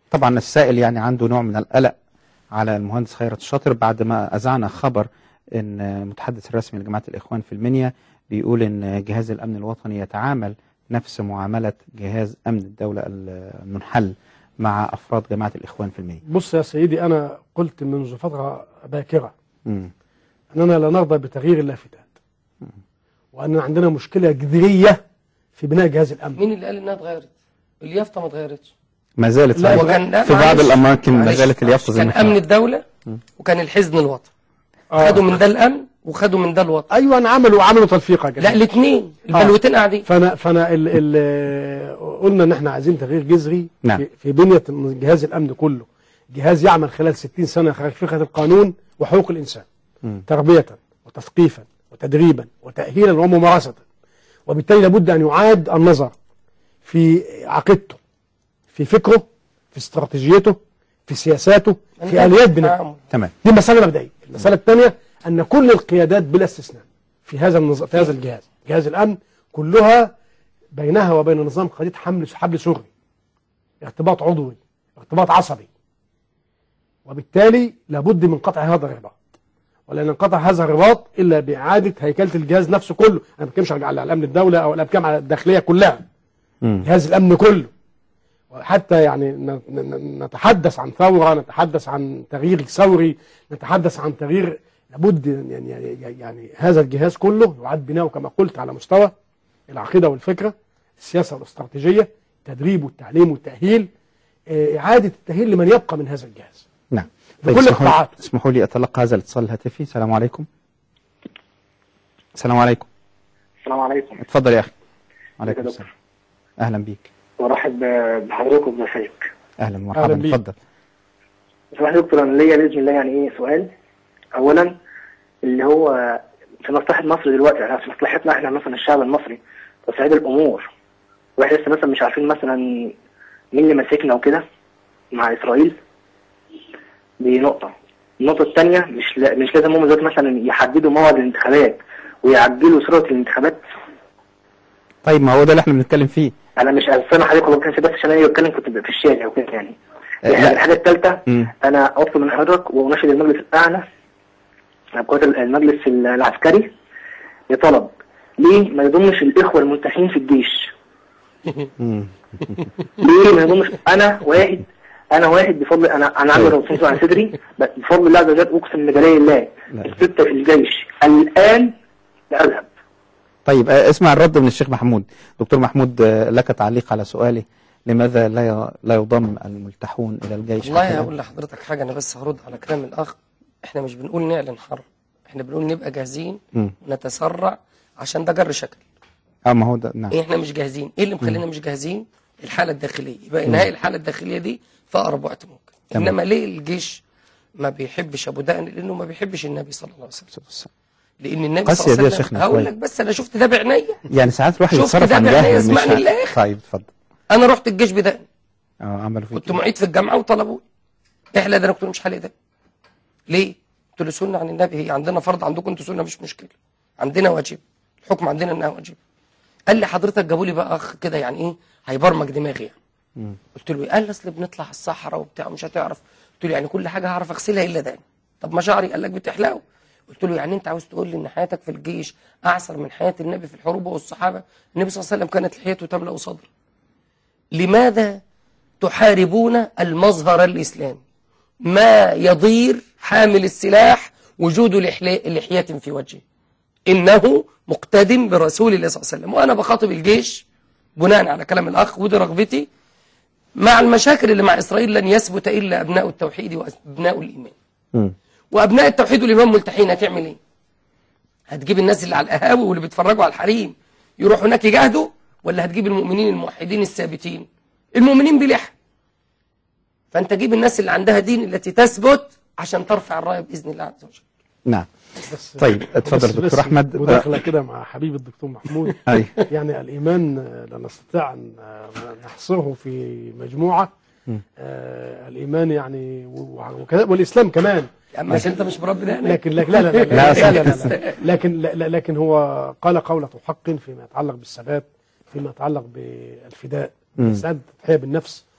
طبعا السائل يعني عنده نوع من القلق على المهندس خيرت الشاطر بعد ما أذعنا خبر أن متحدث الرسمي لجماعة الإخوان في المنيا بيقول أن جهاز الأمن الوطني يتعامل نفس معاملة جهاز أمن الدولة المنحل مع أفراد جماعة الإخوان في المنيا بص يا سيدي أنا قلت منذ فترة باكرة مم. أننا لا نرضى بتغيير اللافتات وأن عندنا مشكلة جذرية في بناء جهاز الأمن مين اللي قال انها اتغيرت اليافطه ما اتغيرتش ما زالت لا، صحيح. وكان لا في بعض معلش، الأماكن ما معلش. زالت اليافطة زي كان ما هي. امن الدوله وكان الحزن الوطني آه. خدوا من ده الامن وخدوا من ده الوطن أيوة عملوا عملوا تلفيقة يا لا جماعة. الاثنين البلوتين قاعدين فانا فانا ال ال قلنا ان احنا عايزين تغيير جذري نعم. في, في بنيه جهاز الامن كله جهاز يعمل خلال 60 سنه خلفيه القانون وحقوق الانسان مم. تربيه وتثقيفا وتدريبا وتاهيلا وممارسه وبالتالي لابد ان يعاد النظر في عقيدته في فكره في استراتيجيته في سياساته في اليات بناء نعم. تمام دي مسألة مبدئية المسألة الثانية أن كل القيادات بلا استثناء في هذا النظام في هذا الجهاز جهاز الأمن كلها بينها وبين النظام قضية حمل حبل سري ارتباط عضوي ارتباط عصبي وبالتالي لابد من قطع هذا الرباط ولن ينقطع هذا الرباط إلا بإعادة هيكلة الجهاز نفسه كله أنا ما بتكلمش على على الأمن الدولة أو أنا بتكلم على الداخلية كلها مم. جهاز الأمن كله وحتى يعني ن- ن- نتحدث عن ثورة نتحدث عن تغيير ثوري نتحدث عن تغيير لابد يعني, يعني, يعني هذا الجهاز كله يعاد بناؤه كما قلت على مستوى العقيدة والفكرة السياسة والاستراتيجية التدريب والتعليم والتأهيل آه، إعادة التأهيل لمن يبقى من هذا الجهاز نعم بكل اسمحوا لي- قطاعاته. اسمحوا لي أتلقى هذا الاتصال الهاتفي السلام عليكم السلام عليكم السلام عليكم اتفضل يا أخي عليكم ازيك يا السلام أهلا بيك ورحب بحضرتك وبضيفك أهلا أهلا مرحبا بيك. اتفضل صباح دكتور انا ليا باذن الله يعني ايه سؤال اولا اللي هو في مصلحه مصر دلوقتي يعني في مصلحتنا احنا مثلا الشعب المصري تصعيد الامور واحنا لسه مثلا مش عارفين مثلا مين اللي ماسكنا وكده مع اسرائيل دي نقطه النقطه الثانيه مش لا مش لازم هم دلوقتي مثلا يحددوا موعد الانتخابات ويعجلوا سرعه الانتخابات طيب ما هو ده اللي احنا بنتكلم فيه انا مش سامع حضرتك والله كان بس عشان انا بتكلم كنت في الشارع وكده يعني آه، لا. الحاجه الثالثه مم. انا اطلب من حضرتك واناشد المجلس الاعلى قوات المجلس العسكري بطلب ليه ما يضمش الاخوه الملتحين في الجيش مم. ليه ما يضمش انا واحد انا واحد بفضل انا انا عندي طيب. رصيد على صدري بس بفضل الله عز وجل اقسم بجلال الله لا. السته في الجيش الان لاذهب طيب آه، اسمع الرد من الشيخ محمود دكتور محمود آه، لك تعليق على سؤالي لماذا لا ي- لا يضم الملتحون إلى الجيش والله حتى الآن؟ هقول لحضرتك حاجه انا بس هرد على كلام الاخ احنا مش بنقول نعلن حرب احنا بنقول نبقى جاهزين مم. ونتسرع عشان ده جر شكل اه ما هو ده نعم احنا مش جاهزين ايه اللي مخلينا مش جاهزين الحاله الداخليه يبقى انهاء الحاله الداخليه دي في اقرب وقت ممكن تمام. انما ليه الجيش ما بيحبش ابو دقن لانه ما بيحبش النبي صلى الله عليه وسلم لان النبي قاسية صلى الله دي يا عليه وسلم شيخنا هقول شوية. لك بس انا شفت ده بعينيا يعني ساعات الواحد شفت يتصرف ده عن بعينيا، جهل مش اسمعني ع- للآخر. طيب اتفضل انا رحت الجيش بدقن اه عملوا فيك كنت معيد في الجامعه وطلبوا احلى ده انا قلت له مش حالي ده ليه؟ قلت له سنه عن النبي هي عندنا فرض عندكم انتوا سنه مش مشكله عندنا واجب الحكم عندنا انها واجب قال لي حضرتك جابوا لي بقى اخ كده يعني ايه هيبرمج دماغي يعني مم. قلت له إيه؟ قال لي اصل بنطلع الصحراء وبتاع مش هتعرف قلت له يعني كل حاجه هعرف اغسلها الا داني طب ما شعري قال لك بتحلقه قلت له يعني انت عاوز تقول لي ان حياتك في الجيش اعسر من حياه النبي في الحروب والصحابه النبي صلى الله عليه وسلم كانت لحيته تملا صدره لماذا تحاربون المظهر الإسلامي ما يضير حامل السلاح وجود لحلي- لحية في وجهه إنه مقتدم برسول الله صلى الله عليه وسلم وأنا بخاطب الجيش بناء على كلام الأخ ودي رغبتي مع المشاكل اللي مع إسرائيل لن يثبت إلا أبناء التوحيد وأبناء الإيمان مم. وأبناء التوحيد والإيمان ملتحين هتعمل إيه هتجيب الناس اللي على القهاوي واللي بيتفرجوا على الحريم يروحوا هناك يجاهدوا ولا هتجيب المؤمنين الموحدين الثابتين المؤمنين بلحى فانت جيب الناس اللي عندها دين التي تثبت عشان ترفع الرايه باذن الله عز وجل نعم بس طيب اتفضل بس- دكتور بس احمد مداخله كده مع حبيب الدكتور محمود أي. يعني الايمان آه، لا نستطيع ان آه، نحصره في مجموعه آه الايمان يعني و- وكذا والاسلام كمان اما عشان انت مش مربي ده لكن لكن لا لا لا, لا، لا, صح. لا, لا, لا لكن لا لا لكن هو قال قولة حق فيما يتعلق بالثبات فيما يتعلق بالفداء مم. الإنسان التضحية بالنفس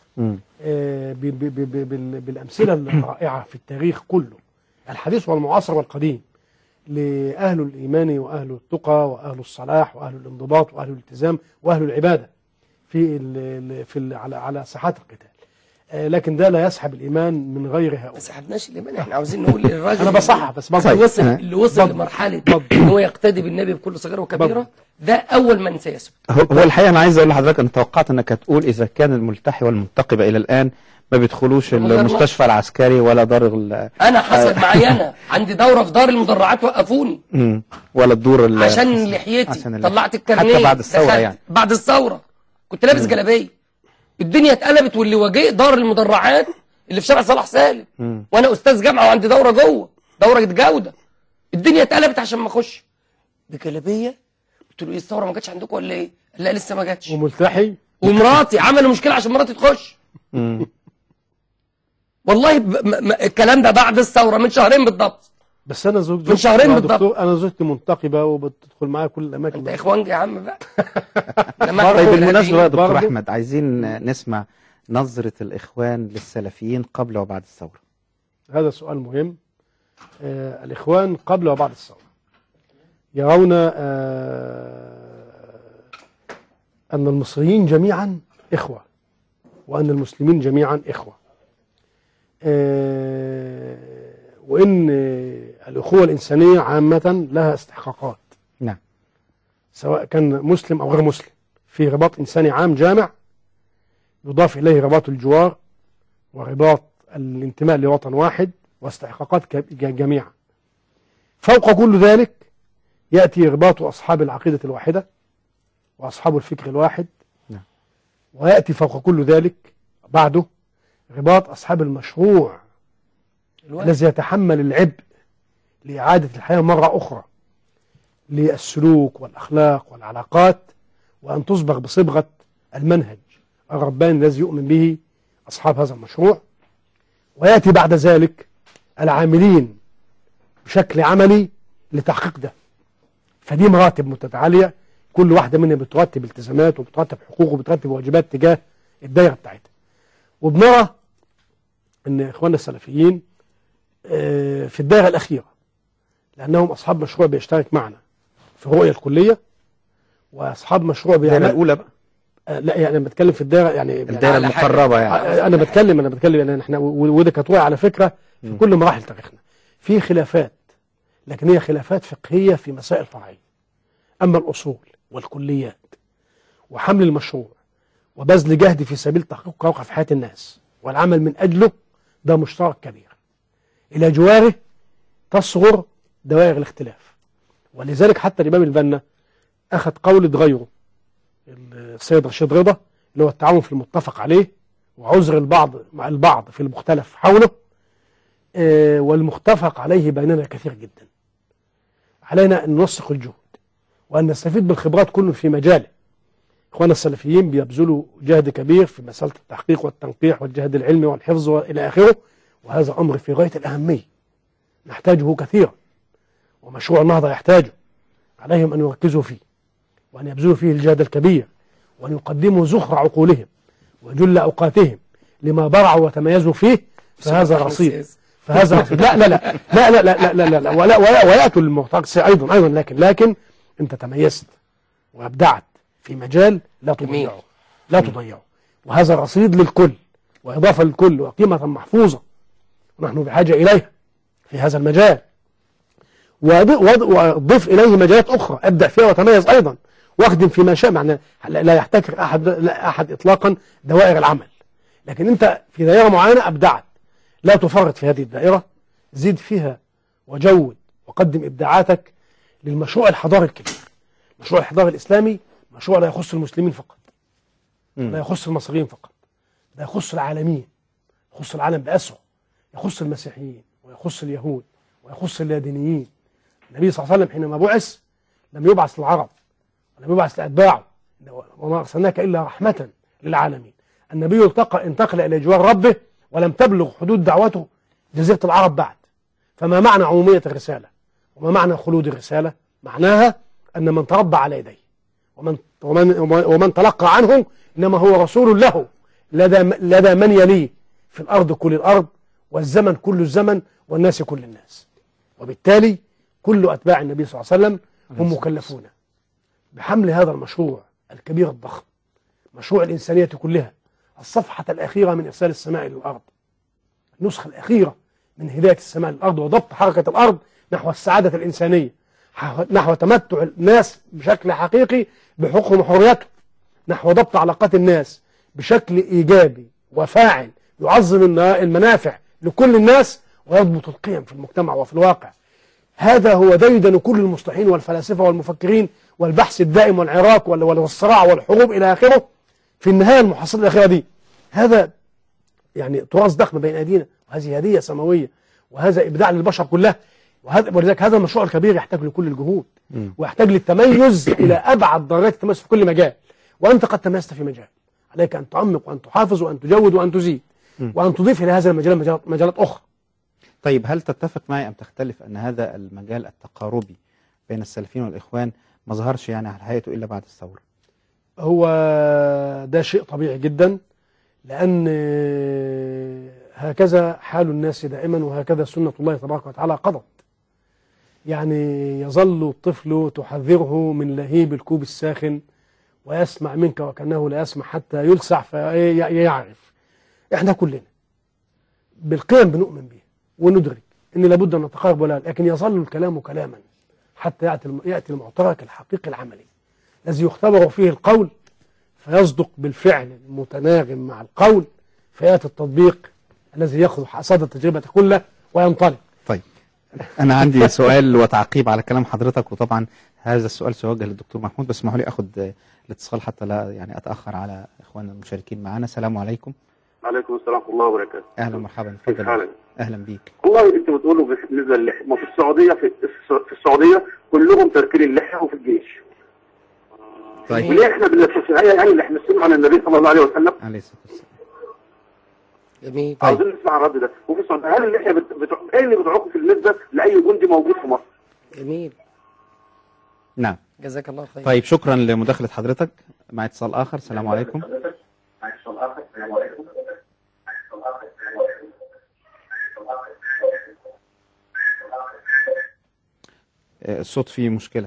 مم. آه، ب- ب- ب- بال- بالأمثلة الرائعة في التاريخ كله الحديث والمعاصر والقديم لأهل الإيمان وأهل التقى وأهل الصلاح وأهل الانضباط وأهل الالتزام وأهل العبادة في ال ال في ال على على ساحات القتال آه، لكن ده لا يسحب الإيمان من غير ما هؤلاء سحبناش الإيمان احنا عاوزين نقول للراجل أنا بصحح بس اللي بصحح وصل اللي وصل اتفضل. لمرحلة اتفضل. ان هو يقتدي بالنبي بكل صغيرة وكبيرة ده أول من سيسكت هو هو الحقيقه انا عايز اقول لحضرتك انا توقعت انك هتقول اذا كان الملتحي والمنتقبه الى الان ما بيدخلوش من غير المستشفى العسكري ولا دار ال- أنا حصل معي أنا عندي دورة في دار المدرعات وقفوني مم. ولا الدور ال- عشان لحيتي عشان ال- طلعت الكارنيه حتى بعد الثوره دخلت. يعني بعد الثورة كنت لابس جلابية الدنيا اتقلبت واللي واجه دار المدرعات اللي في شارع صلاح سالم مم. وانا استاذ جامعه وعندي دوره جوه دوره جوده الدنيا اتقلبت عشان ما اخش بجلابيه قلت له ايه الثوره ما جاتش عندكم ولا ايه؟ قال لا لسه ما جاتش وملتحي ومراتي عملوا مشكله عشان مراتي تخش مم. والله ب... م... م... الكلام ده بعد الثوره من شهرين بالضبط بس أنا زوج من شهرين يا بالضبط. دكتور، أنا زوجتي منتقبة وبتدخل معايا كل الأماكن انت اخوانجي يا عم بقى لما طيب احنا بالمناسبه بقى يا دكتور برضو- احمد عايزين نسمع نظره الاخوان للسلفيين قبل وبعد الثوره هذا سؤال مهم آه الإخوان قبل وبعد الثورة يرون آه أن المصريين جميعا إخوة وأن المسلمين جميعا إخوة آه وإن آه، الأخوة الإنسانية عامة لها استحقاقات نعم سواء كان مسلم أو غير مسلم في رباط إنساني عام جامع يضاف إليه رباط الجوار ورباط الانتماء لوطن واحد واستحقاقات ك- ج- جميعا فوق كل ذلك يأتي رباط أصحاب العقيدة الواحدة وأصحاب الفكر الواحد نعم. ويأتي فوق كل ذلك بعده رباط أصحاب المشروع الوقت. الذي يتحمل العبء لإعادة الحياة مرة أخرى للسلوك والأخلاق والعلاقات وأن تصبغ بصبغة المنهج الرباني الذي يؤمن به أصحاب هذا المشروع ويأتي بعد ذلك العاملين بشكل عملي لتحقيق ده فدي مراتب متتالية كل واحدة منها بترتب التزامات وبترتب حقوق وبترتب واجبات تجاه الدائرة بتاعتها وبنرى ان اخواننا السلفيين آه، في الدائرة الأخيرة لأنهم أصحاب مشروع بيشترك معنا في الرؤية الكلية وأصحاب مشروع الدائره بيعمل الاولى بقى آه، لا يعني أنا بتكلم في الدائرة يعني الدائره على حاجة. المقربه يعني آه، انا بتكلم انا بتكلم يعني احنا و- وده كانت رؤيه على فكره في كل مراحل تاريخنا في خلافات لكن هي خلافات فقهيه في مسائل فرعيه اما الاصول والكليات وحمل المشروع وبذل جهد في سبيل تحقيق واقع في حياه الناس والعمل من اجله ده مشترك كبير الى جواره تصغر دوائر الاختلاف ولذلك حتى الامام البنا اخذ قولة غيره السيد رشيد رضا اللي هو التعاون في المتفق عليه وعذر البعض مع البعض في المختلف حوله آه، والمتفق عليه بيننا كثير جدا علينا أن ننسق الجهد وأن نستفيد بالخبرات كل في مجاله إخواننا السلفيين بيبذلوا جهد كبير في مسألة التحقيق والتنقيح والجهد العلمي والحفظ وإلى آخره وهذا أمر في غاية الأهمية نحتاجه كثيرا ومشروع النهضة يحتاجه عليهم أن يركزوا فيه وأن يبذلوا فيه الجهد الكبير وأن يقدموا زخر عقولهم وجل أوقاتهم لما برعوا وتميزوا فيه فهذا رصيد فهذا رصيد لا لا لا لا لا لا لا لا, لا, لا ولا ولا ويأتوا للمعتقد أيضا أيضا لكن لكن أنت تميزت وأبدعت في مجال لا جميل. تضيعه لا تضيعه وهذا رصيد للكل وإضافة للكل وقيمة محفوظة ونحن بحاجة إليها في هذا المجال وض- وض- وضف إليه مجالات أخرى أبدع فيها وتميز أيضا واخدم فيما شاء معنى لا لا يحتكر أحد لا أحد إطلاقا دوائر العمل لكن أنت في دائرة معينة أبدعت لا تفرط في هذه الدائرة زيد فيها وجود وقدم إبداعاتك للمشروع الحضاري الكبير المشروع الحضاري الإسلامي مشروع لا يخص المسلمين فقط لا يخص المصريين فقط ده يخص العالمين يخص العالم بأسره يخص المسيحيين ويخص اليهود ويخص اللادينيين النبي صلى الله عليه وسلم حينما بعث لم يبعث للعرب ولم يبعث لأتباعه وما أرسلناك إلا رحمة للعالمين النبي التقى انتقل إلى جوار ربه ولم تبلغ حدود دعوته جزيرة العرب بعد فما معنى عمومية الرسالة وما معنى خلود الرسالة معناها أن من تربى على يديه ومن, ومن, ومن تلقى عنه إنما هو رسول له لدى لدى من يليه في الأرض كل الأرض والزمن كل الزمن والناس كل الناس وبالتالي كل أتباع النبي صلى الله عليه وسلم هم مكلفون بحمل هذا المشروع الكبير الضخم مشروع الإنسانية كلها الصفحة الأخيرة من إرسال السماء للأرض النسخة الأخيرة من هداية السماء للأرض وضبط حركة الأرض نحو السعادة الإنسانية ح- نحو تمتع الناس بشكل حقيقي بحقوقهم وحرياتهم نحو ضبط علاقات الناس بشكل إيجابي وفاعل يعظم النا- المنافع لكل الناس ويضبط القيم في المجتمع وفي الواقع هذا هو ديدن كل المصلحين والفلاسفة والمفكرين والبحث الدائم والعراق وال- وال- والصراع والحروب إلى آخره في النهاية المحصلة الأخيرة دي هذا يعني تراث ضخم بين أيدينا وهذه هدية سماوية وهذا إبداع للبشر كلها وهذا ولذلك هذا المشروع الكبير يحتاج لكل الجهود ويحتاج للتميز إلى أبعد درجات التميز في كل مجال وأنت قد تميزت في مجال عليك أن تعمق وأن تحافظ وأن تجود وأن تزيد وأن تضيف إلى هذا المجال مجالات, مجالات أخرى طيب هل تتفق معي أم تختلف أن هذا المجال التقاربي بين السلفيين والإخوان ما ظهرش يعني على حقيقته إلا بعد الثورة هو ده شيء طبيعي جدا لأن هكذا حال الناس دائما وهكذا سنة الله تبارك وتعالى قضت يعني يظل الطفل تحذره من لهيب الكوب الساخن ويسمع منك وكأنه لا يسمع حتى يلسع فيعرف احنا كلنا بالقيم بنؤمن بها وندرك ان لابد ان نتقارب ولا لكن يظل الكلام كلاما حتى ياتي ياتي المعترك الحقيقي العملي الذي يختبر فيه القول فيصدق بالفعل المتناغم مع القول فياتي التطبيق الذي ياخذ حصاد التجربه كلها وينطلق طيب أنا عندي سؤال وتعقيب على كلام حضرتك وطبعا هذا السؤال سيوجه للدكتور محمود بس اسمحوا لي أخذ آه، الاتصال حتى لا يعني أتأخر على إخواننا المشاركين معنا السلام عليكم عليكم السلام ورحمه الله وبركاته أهلا ومرحبا كيف اتفضل حالك؟ أهلا بيك والله انت بتقولوا بالنسبه للحيه ما في السعوديه في, في السعوديه كلهم تاركين اللحيه وفي الجيش طيب وليه احنا بن- في النهايه يعني اللي احنا نسمع عن النبي صلى الله عليه وسلم عليه الصلاة والسلام جميل عاوزين نسمع الرد ده وفي السعوديه هل اللحيه بت... بت... ايه اللي بتعوقوا بالنسبه لاي جندي موجود في مصر؟ جميل نعم جزاك الله خير طيب شكرا لمداخلة حضرتك مع اتصال آخر السلام عليكم آه، الصوت فيه مشكلة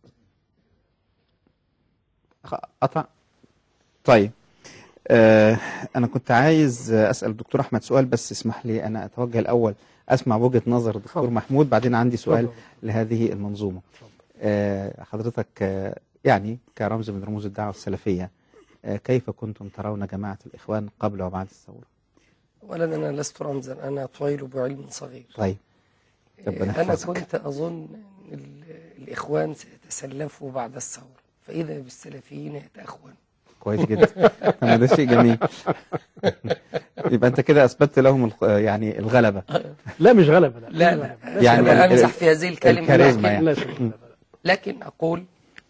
خ- قطع طيب آه، أنا كنت عايز آه، أسأل الدكتور أحمد سؤال بس اسمح لي أنا أتوجه الأول أسمع وجهة نظر الدكتور محمود بعدين عندي سؤال اتفضل. لهذه المنظومة آه، حضرتك آه، يعني كرمز من رموز الدعوة السلفية آه، كيف كنتم ترون جماعة الإخوان قبل وبعد الثورة اولا انا لست رمزا انا طويل بعلم صغير طيب ربنا انا يحفظك كنت اظن ان ال- الاخوان سيتسلفوا بعد الثوره فاذا بالسلفيين يتاخون كويس جدا طب ده شيء جميل يبقى أنت كده أثبتت لهم الخ- آه، يعني الغلبة لا مش غلبة لا لا لا يعني يعني ال- امزح في هذه الكلمه الكاريزما لكن, يعني. لا شيء غلبة. لكن اقول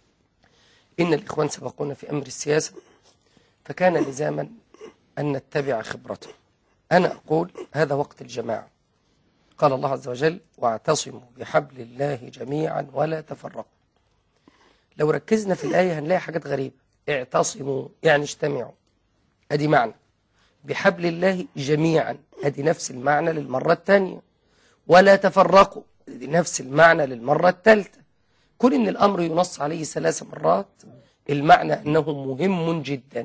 ان الاخوان سبقونا في امر السياسه فكان لزاما ان نتبع خبرتهم انا اقول هذا وقت الجماعه قال الله عز وجل واعتصموا بحبل الله جميعا ولا تفرقوا لو ركزنا في الايه هنلاقي حاجات غريبه اعتصموا يعني اجتمعوا ادي معنى بحبل الله جميعا ادي نفس المعنى للمره الثانيه ولا تفرقوا ادي نفس المعنى للمره الثالثه كون ان الامر ينص عليه ثلاث مرات المعنى انه مهم جدا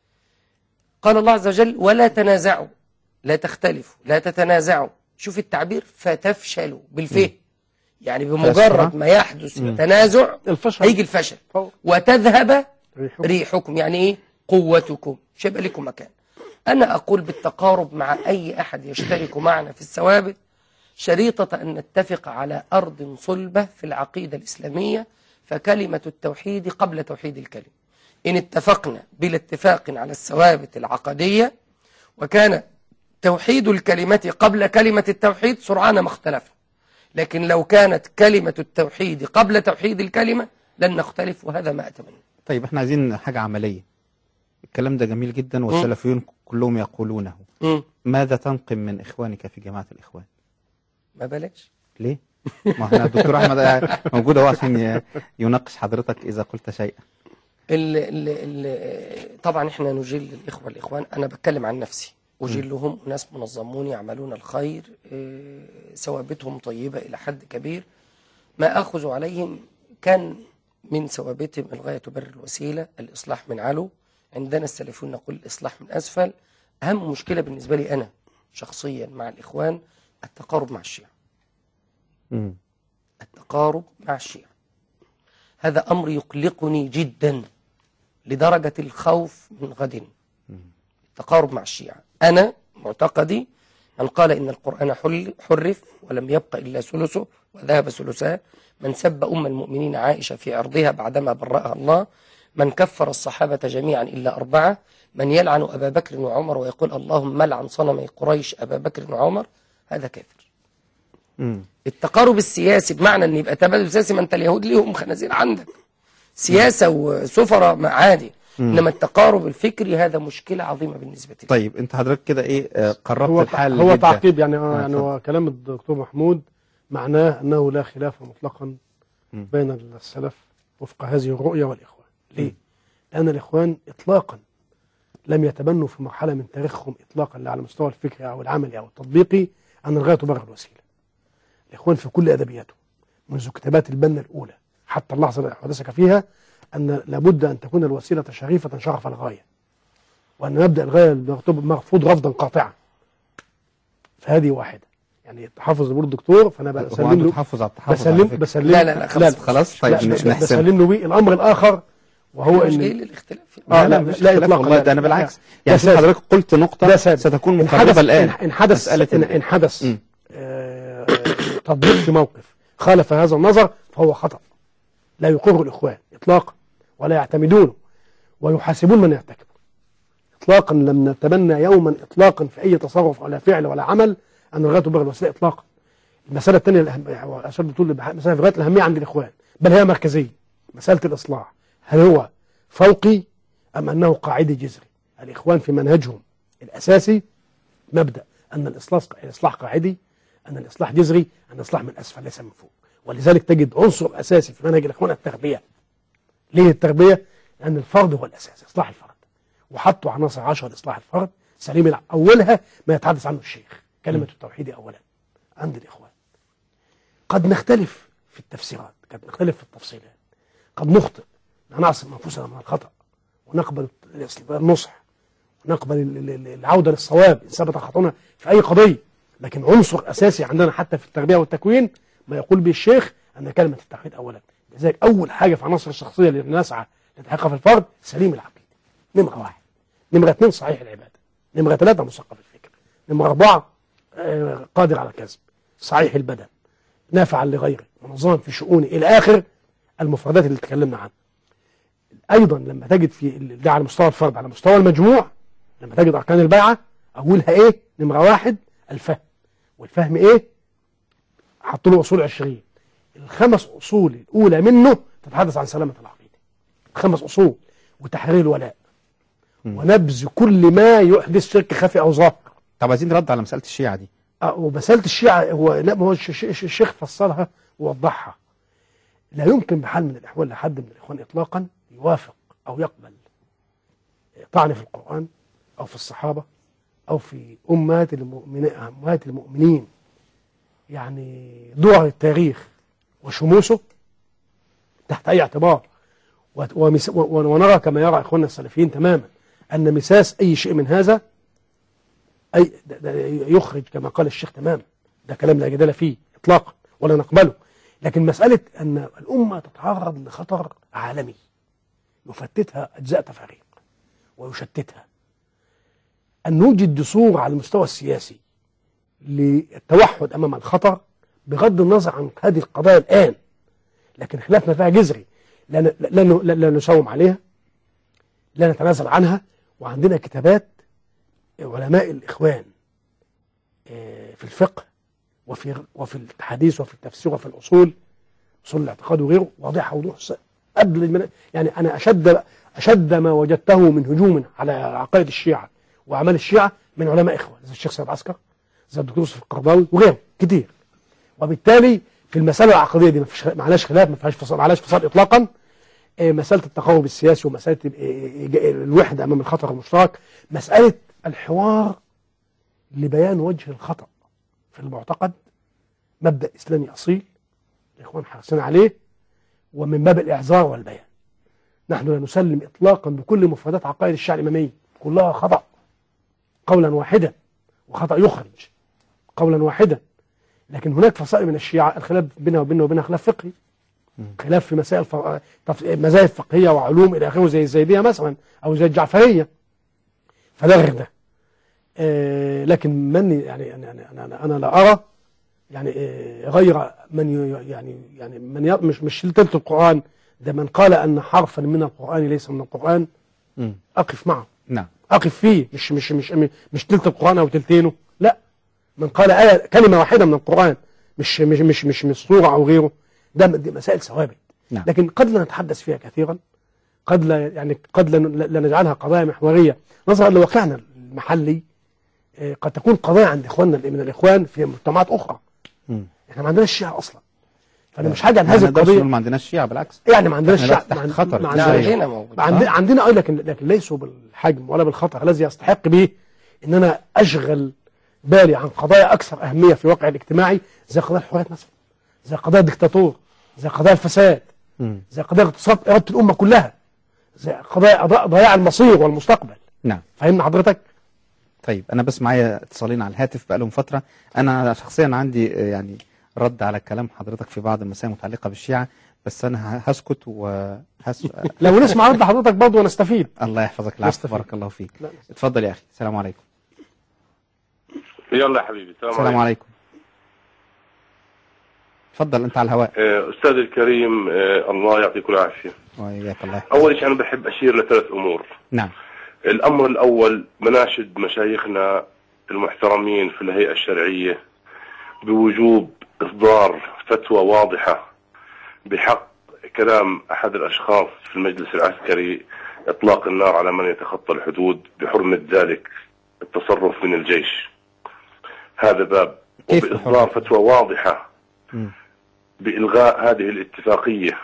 قال الله عز وجل ولا تنازعوا لا تختلفوا لا تتنازعوا شوف التعبير فتفشلوا بالفه يعني بمجرد ما يحدث تنازع الفشل هيجي الفشل فور. وتذهب ريحكم. ريحكم يعني ايه قوتكم مش هيبقى لكم مكان انا اقول بالتقارب مع اي احد يشترك معنا في الثوابت شريطة أن نتفق على أرض صلبة في العقيدة الإسلامية فكلمة التوحيد قبل توحيد الكلمة إن اتفقنا بلا اتفاق على الثوابت العقدية وكان توحيد الكلمة قبل كلمة التوحيد سرعان ما اختلفنا لكن لو كانت كلمة التوحيد قبل توحيد الكلمة لن نختلف وهذا ما أتمنى طيب احنا عايزين حاجة عملية الكلام ده جميل جدا والسلفيون كلهم يقولونه مم. ماذا تنقم من إخوانك في جماعة الإخوان ما بلاش ليه؟ ما احنا الدكتور أحمد موجود اهو عشان ي- يناقش حضرتك إذا قلت شيئا ال ال ال طبعا احنا نجل الاخوه الاخوان انا بتكلم عن نفسي اجلهم ناس منظمون يعملون الخير إيه، ثوابتهم طيبه الى حد كبير ما اخذ عليهم كان من ثوابتهم الغايه تبرر الوسيله الاصلاح من علو عندنا السلفيون نقول الاصلاح من اسفل اهم مشكله بالنسبه لي انا شخصيا مع الاخوان التقارب مع الشيعه مم. التقارب مع الشيعة هذا أمر يقلقني جدا لدرجة الخوف من غد التقارب مع الشيعة أنا معتقدي من قال إن القرآن حل- حرف ولم يبق إلا ثلثه وذهب ثلثاه من سب أم المؤمنين عائشة في عرضها بعدما برأها الله من كفر الصحابة جميعا إلا أربعة من يلعن أبا بكر وعمر ويقول اللهم لعن صنمي قريش أبا بكر وعمر هذا كافر مم. التقارب السياسي بمعنى ان يبقى تبادل سياسي ما انت اليهود ليهم خنازير عندك سياسه وسفراء ما عادي انما التقارب الفكري هذا مشكله عظيمه بالنسبه لي طيب انت حضرتك كده ايه آه، قربت هو الحال هو جدا. تعقيب يعني آه، يعني اتفضل. هو كلام الدكتور محمود معناه انه لا خلاف مطلقا مم. بين السلف وفق هذه الرؤيه والاخوان ليه؟ لان الاخوان اطلاقا لم يتبنوا في مرحله من تاريخهم اطلاقا لا على المستوى الفكري او العملي او التطبيقي ان الغايه تبرر الوسيله. الاخوان في كل ادبياته منذ كتابات البنا الاولى حتى اللحظه التي حدثك فيها ان لابد ان تكون الوسيله شريفه شرف الغايه. وان مبدا الغايه المرتب- مرفوض رفضا قاطعا. فهذه واحده. يعني تحفظ بقول الدكتور فانا هو بسلم عنده له تحفظ على التحفظ على بسلم فكرة. بسلم لا، لا، لا، خلاص، خلاص طيب لا، ن- ب- نحسن بسلم له بيه الامر الاخر وهو مش جاي ان للاختلاف آه، لا لا، مش لا اختلاف إطلاقاً، والله لا، ده انا لا. بالعكس ده يعني سادس. حضرتك قلت نقطة ده سادس. ستكون إن مقربة حدث الآن إن- إن حدث مسألة إن, ال- إن حدث مم. آه، تطبيق في موقف خالف هذا النظر فهو خطأ لا يقر الإخوان إطلاقا ولا يعتمدونه ويحاسبون من يرتكبه إطلاقا لم نتبنى يوما إطلاقا في أي تصرف ولا فعل ولا عمل أن الغاية تبرر الوسيلة إطلاقا المسألة الثانية الأهم أشد طول مسألة في غاية الأهمية عند الإخوان بل هي مركزية مسألة الإصلاح هل هو فوقي أم أنه قاعدي جذري الإخوان في منهجهم الأساسي مبدأ أن الإصلاح الإصلاح قاعدي أن الإصلاح جذري أن الإصلاح من أسفل ليس من فوق ولذلك تجد عنصر أساسي في منهج الإخوان التربية ليه التربية؟ لأن الفرد هو الأساس إصلاح الفرد وحطوا عناصر عشرة لإصلاح الفرد سليم الع- أولها ما يتحدث عنه الشيخ كلمة التوحيد أولا عند الإخوان قد نختلف في التفسيرات قد نختلف في التفصيلات قد نخطئ نعصم أنفسنا من الخطأ ونقبل النصح ونقبل ال- ال- ال- العودة للصواب إن ثبت خطأنا في أي قضية لكن عنصر أساسي عندنا حتى في التربية والتكوين ما يقول به الشيخ أن كلمة التوحيد أولا لذلك أول حاجة في عناصر الشخصية اللي نسعى لتحقيقها في الفرد سليم العقيدة نمرة واحد نمرة اثنين صحيح العبادة نمرة ثلاثة مثقف الفكر نمرة أربعة آه، قادر على الكسب صحيح البدن نافعا لغيره منظما في شؤونه إلى آخر المفردات اللي تكلمنا عنها أيضا لما تجد في ال- ده على مستوى الفرد على مستوى المجموع لما تجد أركان البيعة أولها إيه نمرة واحد الفهم والفهم إيه حط له أصول 20 الخمس أصول الأولى منه تتحدث عن سلامة العقيدة خمس أصول وتحرير الولاء ونبذ كل ما يحدث شرك خفي أو ظاهر طب عايزين نرد على مسألة الشيعة دي آه، ومسألة الشيعة هو لا ما هو الش- الش- الشيخ فسرها ووضحها لا يمكن بحال من الأحوال لحد من الإخوان إطلاقا يوافق أو يقبل طعن في القرآن أو في الصحابة أو في أمهات المؤمنين أمهات المؤمنين يعني دور التاريخ وشموسه تحت أي اعتبار وت- ومس- و- و- ونرى كما يرى إخواننا السلفيين تماما أن مساس أي شيء من هذا أي ده ده يخرج كما قال الشيخ تماما ده كلام لا جدال فيه إطلاقا ولا نقبله لكن مسألة أن الأمة تتعرض لخطر عالمي يفتتها أجزاء تفاريق ويشتتها أن نوجد دستور على المستوى السياسي للتوحد أمام الخطر بغض النظر عن هذه القضايا الآن لكن خلافنا فيها جذري لا ن- لا ن- لا- لا نساوم عليها لا نتنازل عنها وعندنا كتابات علماء الإخوان آه، في الفقه وفي وفي الحديث وفي التفسير وفي الأصول أصول الاعتقاد وغيره واضحة وضوح س- قبل المن... يعني أنا أشد أشد ما وجدته من هجوم على عقائد الشيعة وأعمال الشيعة من علماء إخوان زي الشيخ سيد عسكر زي الدكتور يوسف القرضاوي وغيره كتير وبالتالي في المسألة العقدية دي ما فيش معلاش خلاف ما فيهاش فصل معلاش فصل إطلاقا آه، مسألة التقارب السياسي ومسألة ال- آه، آه، الوحدة أمام الخطر المشترك مسألة الحوار لبيان وجه الخطأ في المعتقد مبدأ إسلامي أصيل الإخوان حريصين عليه ومن باب الإعذار والبيان نحن لا نسلم إطلاقا بكل مفردات عقائد الشيعة الإمامية كلها خطأ قولا واحدا وخطأ يخرج قولا واحدا لكن هناك فصائل من الشيعة الخلاف بينها وبيننا وبينها خلاف فقهي خلاف في مسائل ف... تف... مذاهب فقهية وعلوم إلى آخره زي الزيدية مثلا أو زي الجعفرية فده غير ده آه لكن من يعني أنا, أنا, أنا, أنا لا أرى يعني آه غير من ي... يعني يعني من ي... مش مش تلت القرآن ده من قال أن حرفا من القرآن ليس من القرآن مم. أقف معه نعم أقف فيه مش مش مش مش تلت القرآن أو تلتينه لا من قال آية كلمة واحدة من القرآن مش مش مش مش من سورة أو غيره ده دي مسائل ثوابت نعم. لكن قد لا نتحدث فيها كثيرا قد لا يعني قد لا لا نجعلها قضايا محورية نظرا لواقعنا المحلي آه، قد تكون قضايا عند إخواننا من الإخوان في مجتمعات أخرى مم. إحنا ما عندناش الشيعة أصلا فأنا مش حاجة عن هذه ما نقدرش القضية نقول ما عندناش شيعة بالعكس يعني ما عندناش إحنا شعب تحت ما عند- خطر. ما لا، عندناش عندنا موجود. عند- عندنا اه لكن لكن ليسوا بالحجم ولا بالخطر الذي يستحق به ان انا اشغل بالي عن قضايا اكثر اهميه في الواقع الاجتماعي زي قضايا الحريات مثلا زي قضايا الدكتاتور زي قضايا الفساد مم. زي قضايا اغتصاب اراده الامه كلها زي قضايا أضاء- ضياع المصير والمستقبل نعم فاهمني حضرتك؟ طيب انا بس معايا اتصالين على الهاتف بقالهم فتره انا شخصيا عندي آه، يعني رد على كلام حضرتك في بعض المسائل المتعلقه بالشيعه بس انا ه- هسكت وهس لو نسمع رد حضرتك برضه ونستفيد الله يحفظك العفو نستفيد. بارك الله فيك لا، اتفضل يا اخي السلام عليكم يلا يا حبيبي السلام السلام عليكم عليكم اتفضل انت على الهواء آه، أستاذ الكريم آه، الله يعطيك العافية وإياك الله يحفظك. أول شيء أنا بحب أشير لثلاث أمور نعم الأمر الأول مناشد مشايخنا المحترمين في الهيئة الشرعية بوجوب إصدار فتوى واضحة بحق كلام أحد الأشخاص في المجلس العسكري إطلاق النار على من يتخطى الحدود بحرمة ذلك التصرف من الجيش هذا باب كيف وبإصدار بحرمة؟ فتوى واضحة مم. بإلغاء هذه الاتفاقية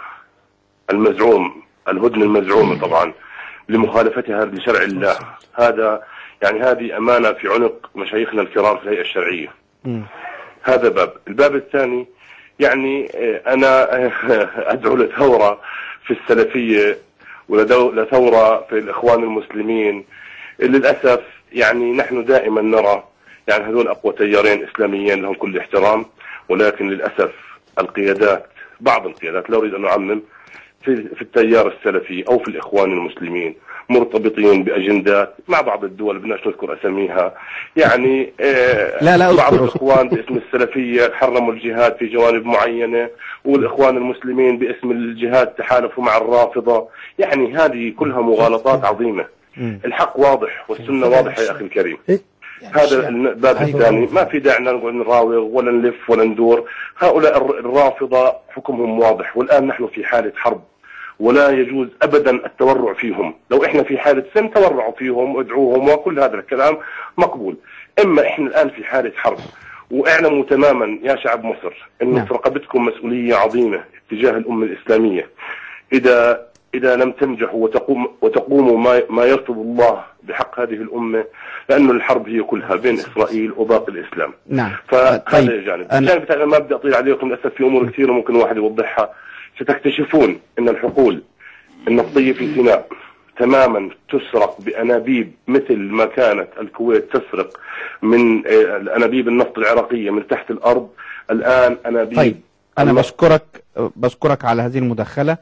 المزعوم الهدنة المزعومة طبعا لمخالفتها لشرع الله هذا يعني هذه أمانة في عنق مشايخنا الكرام في الهيئة الشرعية مم. هذا باب الباب الثاني يعني آه، أنا آه، أدعو لثورة في السلفية ولدو- لثورة في الإخوان المسلمين للأسف يعني نحن دائما نرى يعني هذول أقوى تيارين إسلاميين لهم كل احترام ولكن للأسف القيادات بعض القيادات لا أريد أن أعمم في, في التيار السلفي أو في الإخوان المسلمين مرتبطين بأجندات مع بعض الدول بدناش نذكر أساميها يعني آه لا، لا، بعض اذكر. الإخوان باسم السلفية حرموا الجهاد في جوانب معينة والإخوان المسلمين باسم الجهاد تحالفوا مع الرافضة يعني هذه كلها مغالطات عظيمة مم. الحق واضح والسنة واضحة يا أخي الكريم إيه؟ هذا الباب الثاني ما في داعي نقعد نراوغ ولا نلف ولا ندور هؤلاء الر- الرافضة حكمهم واضح والآن نحن في حالة حرب ولا يجوز أبدا التورع فيهم لو إحنا في حالة سلم تورعوا فيهم وادعوهم وكل هذا الكلام مقبول إما إحنا الآن في حالة حرب واعلموا تماما يا شعب مصر أن نعم. في رقبتكم مسؤولية عظيمة تجاه الأمة الإسلامية إذا إذا لم تنجحوا وتقوم وتقوموا ما ما يرفض الله بحق هذه الأمة لأن الحرب هي كلها بين إسرائيل وباقي الإسلام نعم فهذا طيب الجانب أنا- الجانب الثاني ما بدي أطيل عليكم للأسف في أمور كثيرة ممكن الواحد يوضحها ستكتشفون أن الحقول النفطية في سيناء تماما تسرق بأنابيب مثل ما كانت الكويت تسرق من آه، الأنابيب النفط العراقية من تحت الأرض الآن أنابيب طيب انا النفط بشكرك بشكرك على هذه المداخله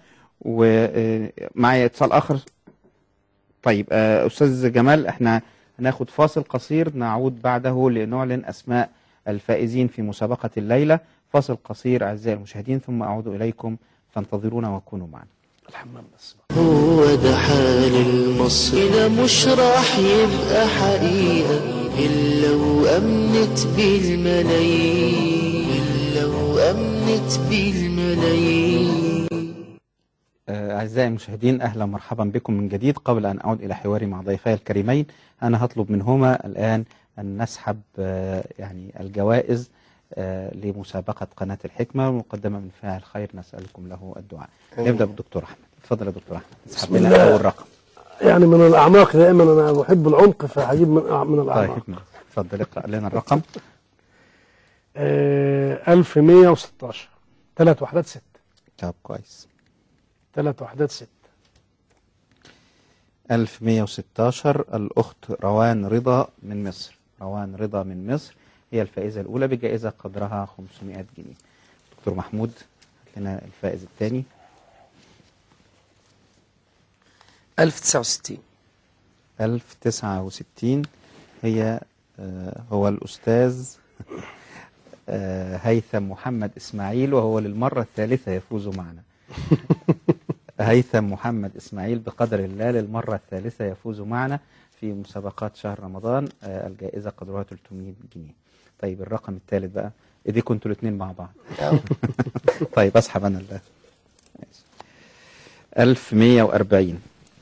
ومعي اتصال اخر طيب آه، استاذ جمال احنا هناخد فاصل قصير نعود بعده لنعلن اسماء الفائزين في مسابقه الليله فاصل قصير اعزائي المشاهدين ثم اعود اليكم فانتظرونا وكونوا معنا الحمام بس هو ده حال المصري ده مش راح يبقى حقيقة إلا وأمنت بالملايين إلا وأمنت بالملايين آه، أعزائي المشاهدين أهلا ومرحبا بكم من جديد قبل أن أعود إلى حواري مع ضيفي الكريمين أنا هطلب منهما الآن أن نسحب آه، يعني الجوائز آه، لمسابقة قناة الحكمة مقدمة من فاعل الخير نسألكم له الدعاء نبدأ بالدكتور أحمد اتفضل يا دكتور احمد اسحب بسم لنا الله. اول رقم يعني من الأعماق دائما أنا بحب العمق فهجيب من من الأعماق طيب اتفضل اقرا لنا الرقم آه 1116 ثلاث وحدات ست طب كويس ثلاث وحدات ست 1116 الأخت روان رضا من مصر روان رضا من مصر هي الفائزة الأولى بجائزة قدرها 500 جنيه دكتور محمود هات لنا الفائز الثاني 1069 1069 هي آه، هو الأستاذ آه، هيثم محمد إسماعيل وهو للمرة الثالثة يفوز معنا هيثم محمد إسماعيل بقدر الله للمرة الثالثة يفوز معنا في مسابقات شهر رمضان آه، الجائزة قدرها 300 جنيه طيب الرقم الثالث بقى ايديكم انتوا الاثنين مع بعض طيب اسحب انا الله ماشي. 1140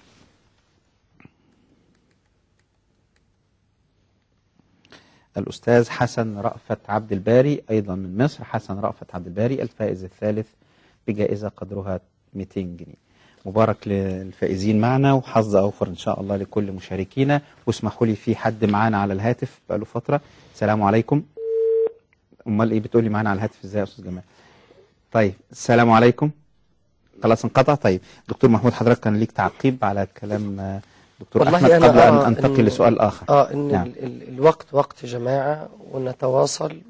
الأستاذ حسن رأفت عبد الباري أيضا من مصر حسن رأفت عبد الباري الفائز الثالث بجائزة قدرها 200 جنيه مبارك للفائزين معنا وحظ أوفر إن شاء الله لكل مشاركينا واسمحوا لي في حد معانا على الهاتف بقاله فترة السلام عليكم أمال إيه بتقولي معانا على الهاتف إزاي يا أستاذ جمال طيب السلام عليكم خلاص انقطع طيب دكتور محمود حضرتك كان ليك تعقيب على كلام آه، دكتور والله أحمد أنا قبل أن أرى أنتقل إن- لسؤال آخر اه ان نعم. ال ال الوقت وقت جماعة ونتواصل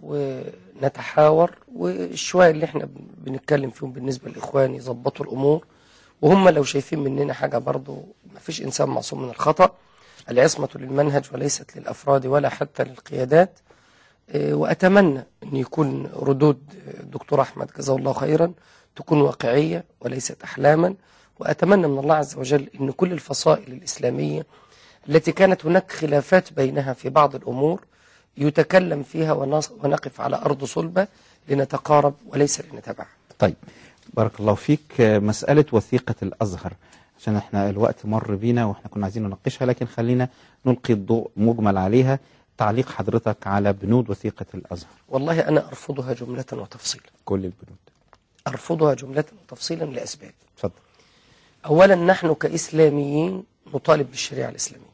ونتحاور والشوية اللي احنا بن- بنتكلم فيهم بالنسبة للإخوان يظبطوا الأمور وهم لو شايفين مننا حاجة برضو ما فيش إنسان معصوم من الخطأ العصمة للمنهج وليست للأفراد ولا حتى للقيادات آه، وأتمنى أن يكون ردود الدكتور أحمد جزاه الله خيرا تكون واقعية وليست أحلاما وأتمنى من الله عز وجل أن كل الفصائل الإسلامية التي كانت هناك خلافات بينها في بعض الأمور يتكلم فيها ونص- ونقف على أرض صلبة لنتقارب وليس لنتبع طيب بارك الله فيك آه، مسألة وثيقة الأزهر عشان احنا الوقت مر بينا واحنا كنا عايزين نناقشها لكن خلينا نلقي الضوء مجمل عليها تعليق حضرتك على بنود وثيقة الأزهر والله أنا أرفضها جملة وتفصيلا كل البنود أرفضها جملة وتفصيلا لأسباب اتفضل أولا نحن كإسلاميين نطالب بالشريعة الإسلامية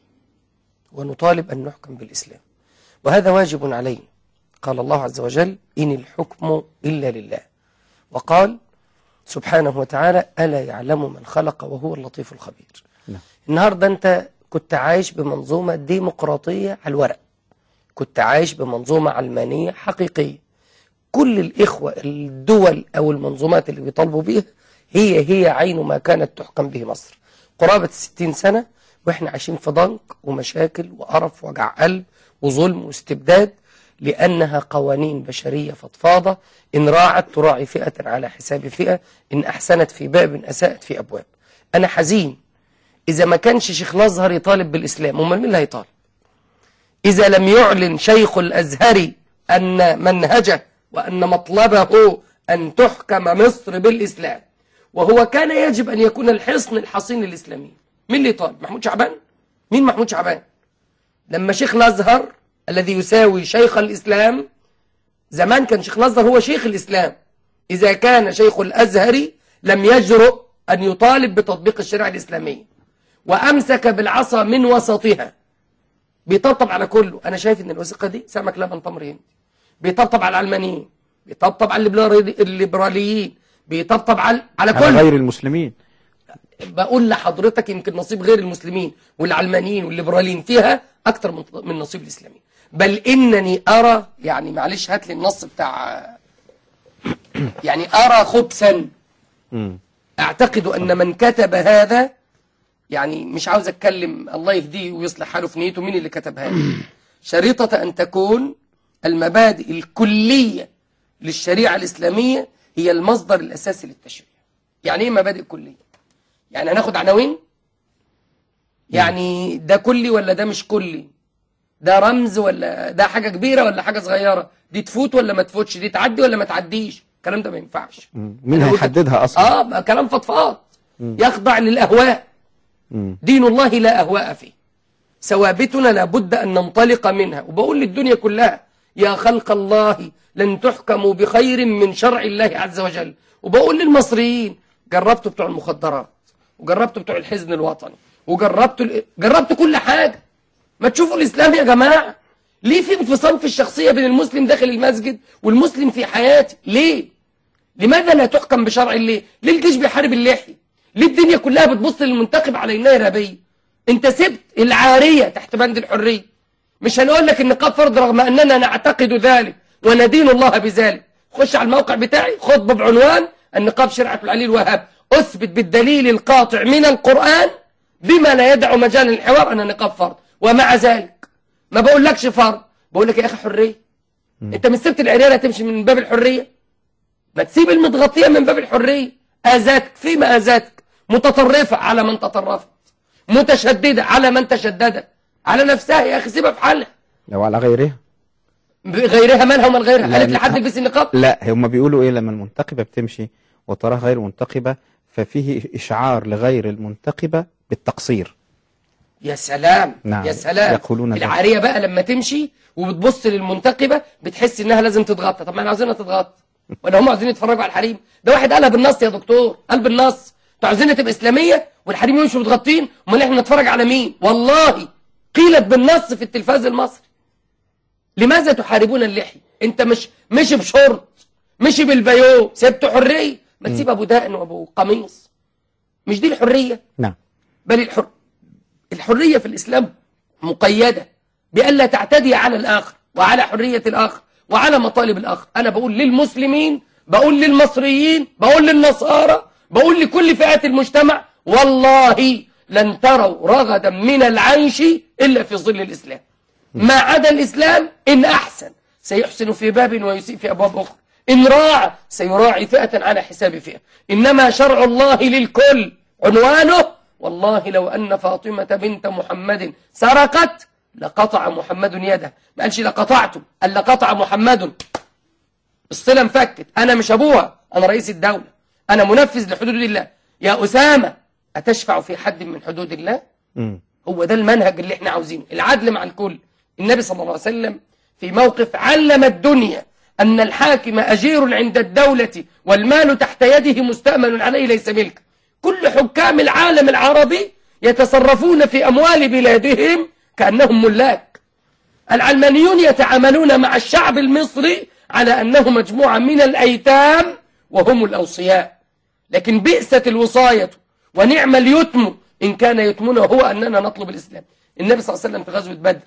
ونطالب أن نحكم بالإسلام وهذا واجب علينا قال الله عز وجل إن الحكم إلا لله وقال سبحانه وتعالى ألا يعلم من خلق وهو اللطيف الخبير نعم. النهاردة أنت كنت عايش بمنظومة ديمقراطية على الورق كنت عايش بمنظومة علمانية حقيقية كل الإخوة الدول أو المنظومات اللي بيطالبوا بيها هي هي عين ما كانت تحكم به مصر قرابة الستين سنة وإحنا عايشين في ضنك ومشاكل وقرف وجع قلب وظلم واستبداد لأنها قوانين بشرية فضفاضة إن راعت تراعي فئة على حساب فئة إن أحسنت في باب أساءت في أبواب أنا حزين إذا ما كانش شيخ الأزهر يطالب بالإسلام أمال مين اللي هيطالب إذا لم يعلن شيخ الأزهر أن منهجه وأن مطلبه أن تحكم مصر بالإسلام وهو كان يجب أن يكون الحصن الحصين الإسلامي مين اللي يطالب محمود شعبان مين محمود شعبان لما شيخ الأزهر الذي يساوي شيخ الإسلام زمان كان شيخ الأزهر هو شيخ الإسلام إذا كان شيخ الأزهر لم يجرؤ أن يطالب بتطبيق الشريعة الإسلامية وأمسك بالعصا من وسطها بيطبطب على كله أنا شايف إن الوثيقة دي سمك لبن تمر هندي بيطبطب على العلمانيين بيطبطب على الليبرالي- الليبراليين بيطبطب على على على كله غير المسلمين بقول لحضرتك يمكن نصيب غير المسلمين والعلمانيين والليبراليين فيها أكتر من من نصيب الإسلاميين بل إنني أرى يعني معلش هات لي النص بتاع يعني أرى خبثا مم. أعتقد أن من كتب هذا يعني مش عاوز أتكلم الله يهديه ويصلح حاله في نيته مين اللي كتب هذا شريطة أن تكون المبادئ الكلية للشريعة الإسلامية هي المصدر الأساسي للتشريع يعني إيه مبادئ كلية يعني هناخد عناوين يعني ده كلي ولا ده مش كلي ده رمز ولا ده حاجة كبيرة ولا حاجة صغيرة دي تفوت ولا ما تفوتش دي تعدي ولا ما تعديش الكلام ده ما ينفعش مم. مين هيحددها أصلا اه بقى كلام فضفاض يخضع للأهواء مم. دين الله لا أهواء فيه ثوابتنا لابد أن ننطلق منها وبقول للدنيا كلها يا خلق الله لن تحكموا بخير من شرع الله عز وجل وبقول للمصريين جربتوا بتوع المخدرات وجربتوا بتوع الحزن الوطني وجربتوا ال... جربتوا كل حاجة ما تشوفوا الإسلام يا جماعة ليه في انفصام في الشخصية بين المسلم داخل المسجد والمسلم في حياته ليه لماذا لا تحكم بشرع الله ليه الجيش بيحارب اللحية ليه الدنيا كلها بتبص للمنتخب على انها ارهابيه انت سبت العارية تحت بند الحرية مش هنقول لك النقاب فرض رغم اننا نعتقد ذلك وندين الله بذلك خش على الموقع بتاعي خطبة بعنوان النقاب شرعة العلي الوهاب اثبت بالدليل القاطع من القرآن بما لا يدع مجال للحوار ان النقاب فرض ومع ذلك ما بقولكش فرض بقول لك يا اخي حرية انت مش سبت العريانة تمشي من باب الحرية ما تسيب المتغطية من باب الحرية اذاتك فيما اذاتك متطرفة على من تطرفت متشددة على من تشددت على نفسها يا اخي سيبها في حالها لو على غيرها غيرها مالها ومال غيرها لا، قالت لا. لحد البس النقاب لا هم بيقولوا ايه لما المنتقبة بتمشي وتراها غير منتقبة ففيه إشعار لغير المنتقبة بالتقصير يا سلام نعم، يا سلام يقولون ذلك. العارية بقى لما تمشي وبتبص للمنتقبة بتحس انها لازم تتغطى طب ما احنا عاوزينها تتغطى ولا هم عاوزين يتفرجوا على الحريم ده واحد قالها بالنص يا دكتور قال بالنص انتوا عاوزينها تبقى اسلامية والحريم يمشوا متغطين امال احنا نتفرج على مين والله قيلت بالنص في التلفاز المصري لماذا تحاربون اللحية انت مش مش بشورت مش بالبيو سبته حرية ما تسيب ابو دقن وابو قميص مش دي الحرية نعم بل الحر... الحرية في الإسلام مقيدة بألا تعتدي على الآخر وعلى حرية الآخر وعلى مطالب الآخر أنا بقول للمسلمين بقول للمصريين بقول للنصارى بقول لكل فئات المجتمع والله لن تروا رغدا من العيش إلا في ظل الإسلام ما عدا الإسلام إن أحسن سيحسن في باب ويسيء في أبواب أخرى إن راعى سيراعي فئة على حساب فئة إنما شرع الله للكل عنوانه والله لو أن فاطمة بنت محمد سرقت لقطع محمد يده ما قالش لقطعته قال لقطع محمد الصلة انفكت أنا مش أبوها أنا رئيس الدولة أنا منفذ لحدود الله يا أسامة أتشفع في حد من حدود الله مم. هو ده المنهج اللي احنا عاوزينه العدل مع الكل النبي صلى الله عليه وسلم في موقف علم الدنيا أن الحاكم أجير عند الدولة والمال تحت يده مستأمن عليه ليس ملك كل حكام العالم العربي يتصرفون في أموال بلادهم كأنهم ملاك العلمانيون يتعاملون مع الشعب المصري على أنه مجموعة من الأيتام وهم الأوصياء لكن بئست الوصاية ونعم اليتم إن كان يتمنا هو أننا نطلب الإسلام النبي صلى الله عليه وسلم في غزوة بدر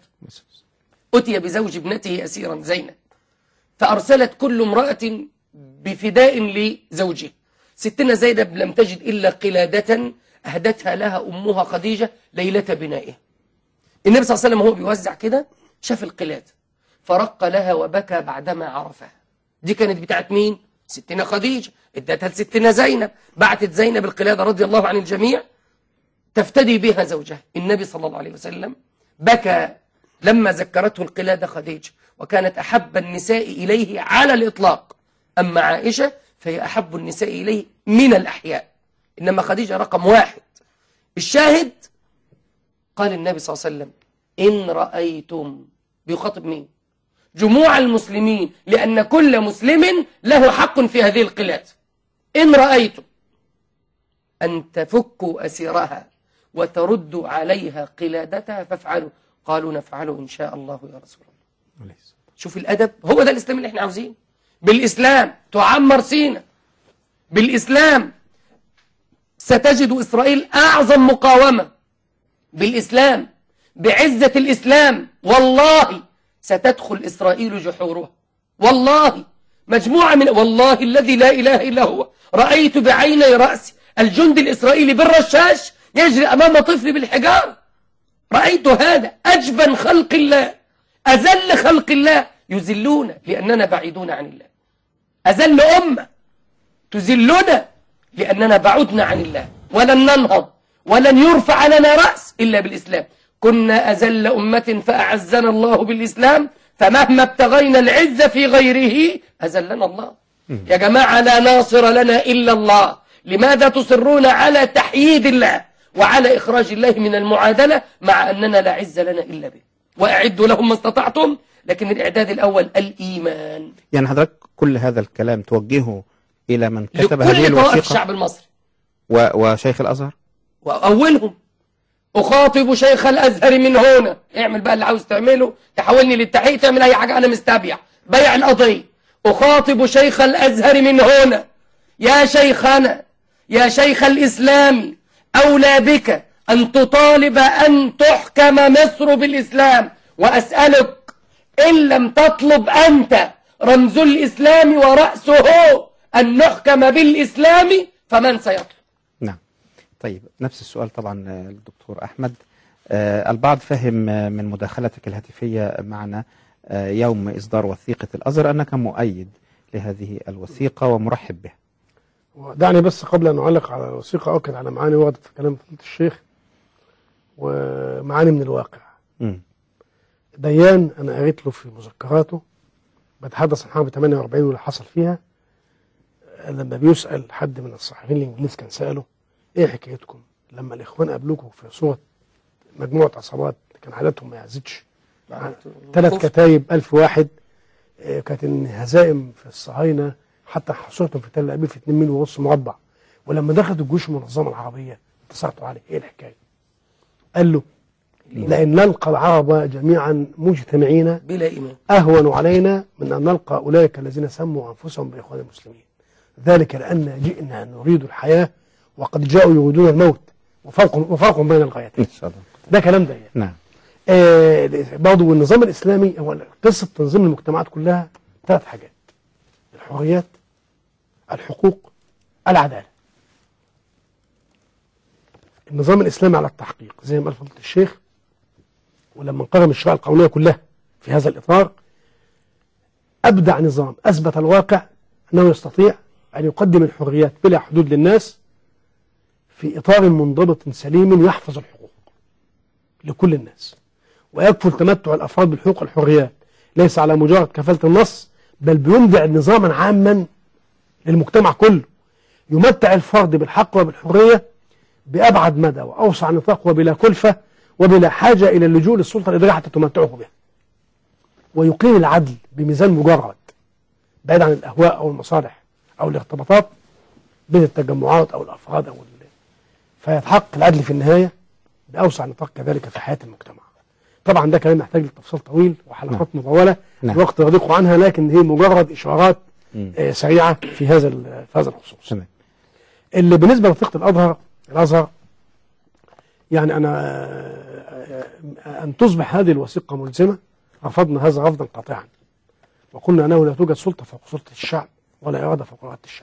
أتي بزوج ابنته أسيرا زينب فأرسلت كل امرأة بفداء لزوجها ستنا زينب لم تجد إلا قلادة أهدتها لها أمها خديجة ليلة بنائها النبي صلى الله عليه وسلم وهو بيوزع كده شاف القلادة فرق لها وبكى بعدما عرفها دي كانت بتاعت مين؟ ستنا خديجة ادتها لستنا زينب بعتت زينب القلادة رضي الله عن الجميع تفتدي بها زوجها النبي صلى الله عليه وسلم بكى لما ذكرته القلادة خديجة وكانت أحب النساء إليه على الإطلاق أما عائشة فهي أحب النساء إليه من الأحياء إنما خديجة رقم واحد الشاهد قال النبي صلى الله عليه وسلم إن رأيتم بيخاطب مين جموع المسلمين لأن كل مسلم له حق في هذه القلاد إن رأيتم أن تفكوا أسيرها وتردوا عليها قلادتها فافعلوا قالوا نفعله إن شاء الله يا رسول الله شوف الأدب هو ده الإسلام اللي احنا عاوزينه بالإسلام تعمر سينا بالإسلام ستجد إسرائيل أعظم مقاومة بالإسلام بعزة الإسلام والله ستدخل إسرائيل جحورها والله مجموعة من والله الذي لا إله إلا هو رأيت بعيني رأسي الجند الإسرائيلي بالرشاش يجري أمام طفل بالحجار رأيت هذا أجبن خلق الله أذل خلق الله يذلون لأننا بعيدون عن الله أذل أمة تذلنا لأننا بعدنا عن الله ولن ننهض ولن يرفع لنا رأس إلا بالإسلام كنا أذل أمة فأعزنا الله بالإسلام فمهما ابتغينا العزة في غيره أذلنا الله يا جماعة لا ناصر لنا إلا الله لماذا تصرون على تحييد الله وعلى إخراج الله من المعادلة مع أننا لا عز لنا إلا به وأعدوا لهم ما استطعتم لكن الإعداد الأول الإيمان يعني حضرتك كل هذا الكلام توجهه إلى من كتب هذه لكل طوائف الوثيقة الشعب المصري و... وشيخ الأزهر وأولهم أخاطب شيخ الأزهر من هنا اعمل بقى اللي عاوز تعمله تحولني للتحقيق تعمل أي حاجة أنا مستبيع بيع القضية أخاطب شيخ الأزهر من هنا يا شيخنا يا شيخ الإسلام أولى بك أن تطالب أن تحكم مصر بالإسلام وأسألك إن لم تطلب أنت رمز الإسلام ورأسه أن نحكم بالإسلام فمن سيطلب نعم طيب نفس السؤال طبعا آه، الدكتور أحمد آه، البعض فهم آه، من مداخلتك الهاتفية معنا آه، يوم إصدار وثيقة الأزهر أنك مؤيد لهذه الوثيقة ومرحب بها دعني بس قبل أن أعلق على الوثيقة أؤكد على معاني وردت في كلام فضيلة الشيخ ومعاني من الواقع مم. ديان أنا قريت له في مذكراته بتحدث عن حرب 48 واللي حصل فيها لما بيسأل حد من الصحفيين الإنجليز كان سأله إيه حكايتكم لما الإخوان قابلوكم في صورة مجموعة عصابات كان عددهم ما يزيدش ثلاث كتايب ألف واحد آه، كانت الهزائم في الصهاينة حتى حصرتهم في تل أبيب في 2 ميل ونص مربع ولما دخلت الجيوش المنظمة العربية انتصرتوا عليه إيه الحكاية قال له لأن نلقى العرب جميعا مجتمعين بلا إيمان أهون علينا من أن نلقى أولئك الذين سموا أنفسهم بإخوان المسلمين ذلك لأن جئنا نريد الحياة وقد جاءوا يريدون الموت وفرق وفرق بين الغايتين إن شاء الله ده كلام ده يعني. نعم آه برضه النظام الإسلامي هو قصة تنظيم المجتمعات كلها ثلاث حاجات الحريات الحقوق العدالة النظام الإسلامي على التحقيق زي ما قال فضيلة الشيخ ولما انقرم الشريعة القانونية كلها في هذا الإطار أبدع نظام أثبت الواقع أنه يستطيع أن يقدم الحريات بلا حدود للناس في إطار منضبط سليم يحفظ الحقوق لكل الناس ويكفل تمتع الأفراد بالحقوق والحريات ليس على مجرد كفالة النص بل بيمدع نظاما عاما للمجتمع كله يمتع الفرد بالحق وبالحرية بأبعد مدى وأوسع نطاق وبلا كلفة وبلا حاجة إلى اللجوء للسلطة الإدارية حتى تمتعه بها ويقيم العدل بميزان مجرد بعيد عن الأهواء أو المصالح أو الارتباطات بين التجمعات أو الأفراد أو ال... فيتحقق العدل في النهاية بأوسع نطاق كذلك في حياة المجتمع طبعا ده كلام يحتاج لتفصيل طويل وحلقات مطولة نعم. الوقت يضيق عنها لكن هي مجرد إشارات مم. آه، سريعة في هذا ال- في هذا الخصوص تمام اللي بالنسبة لوثيقة الأزهر الأزهر يعني أنا آه، آه، أن تصبح هذه الوثيقة ملزمة رفضنا هذا رفضا قاطعا وقلنا أنه لا توجد سلطة فوق سلطة الشعب ولا إرادة فوق إرادة الشعب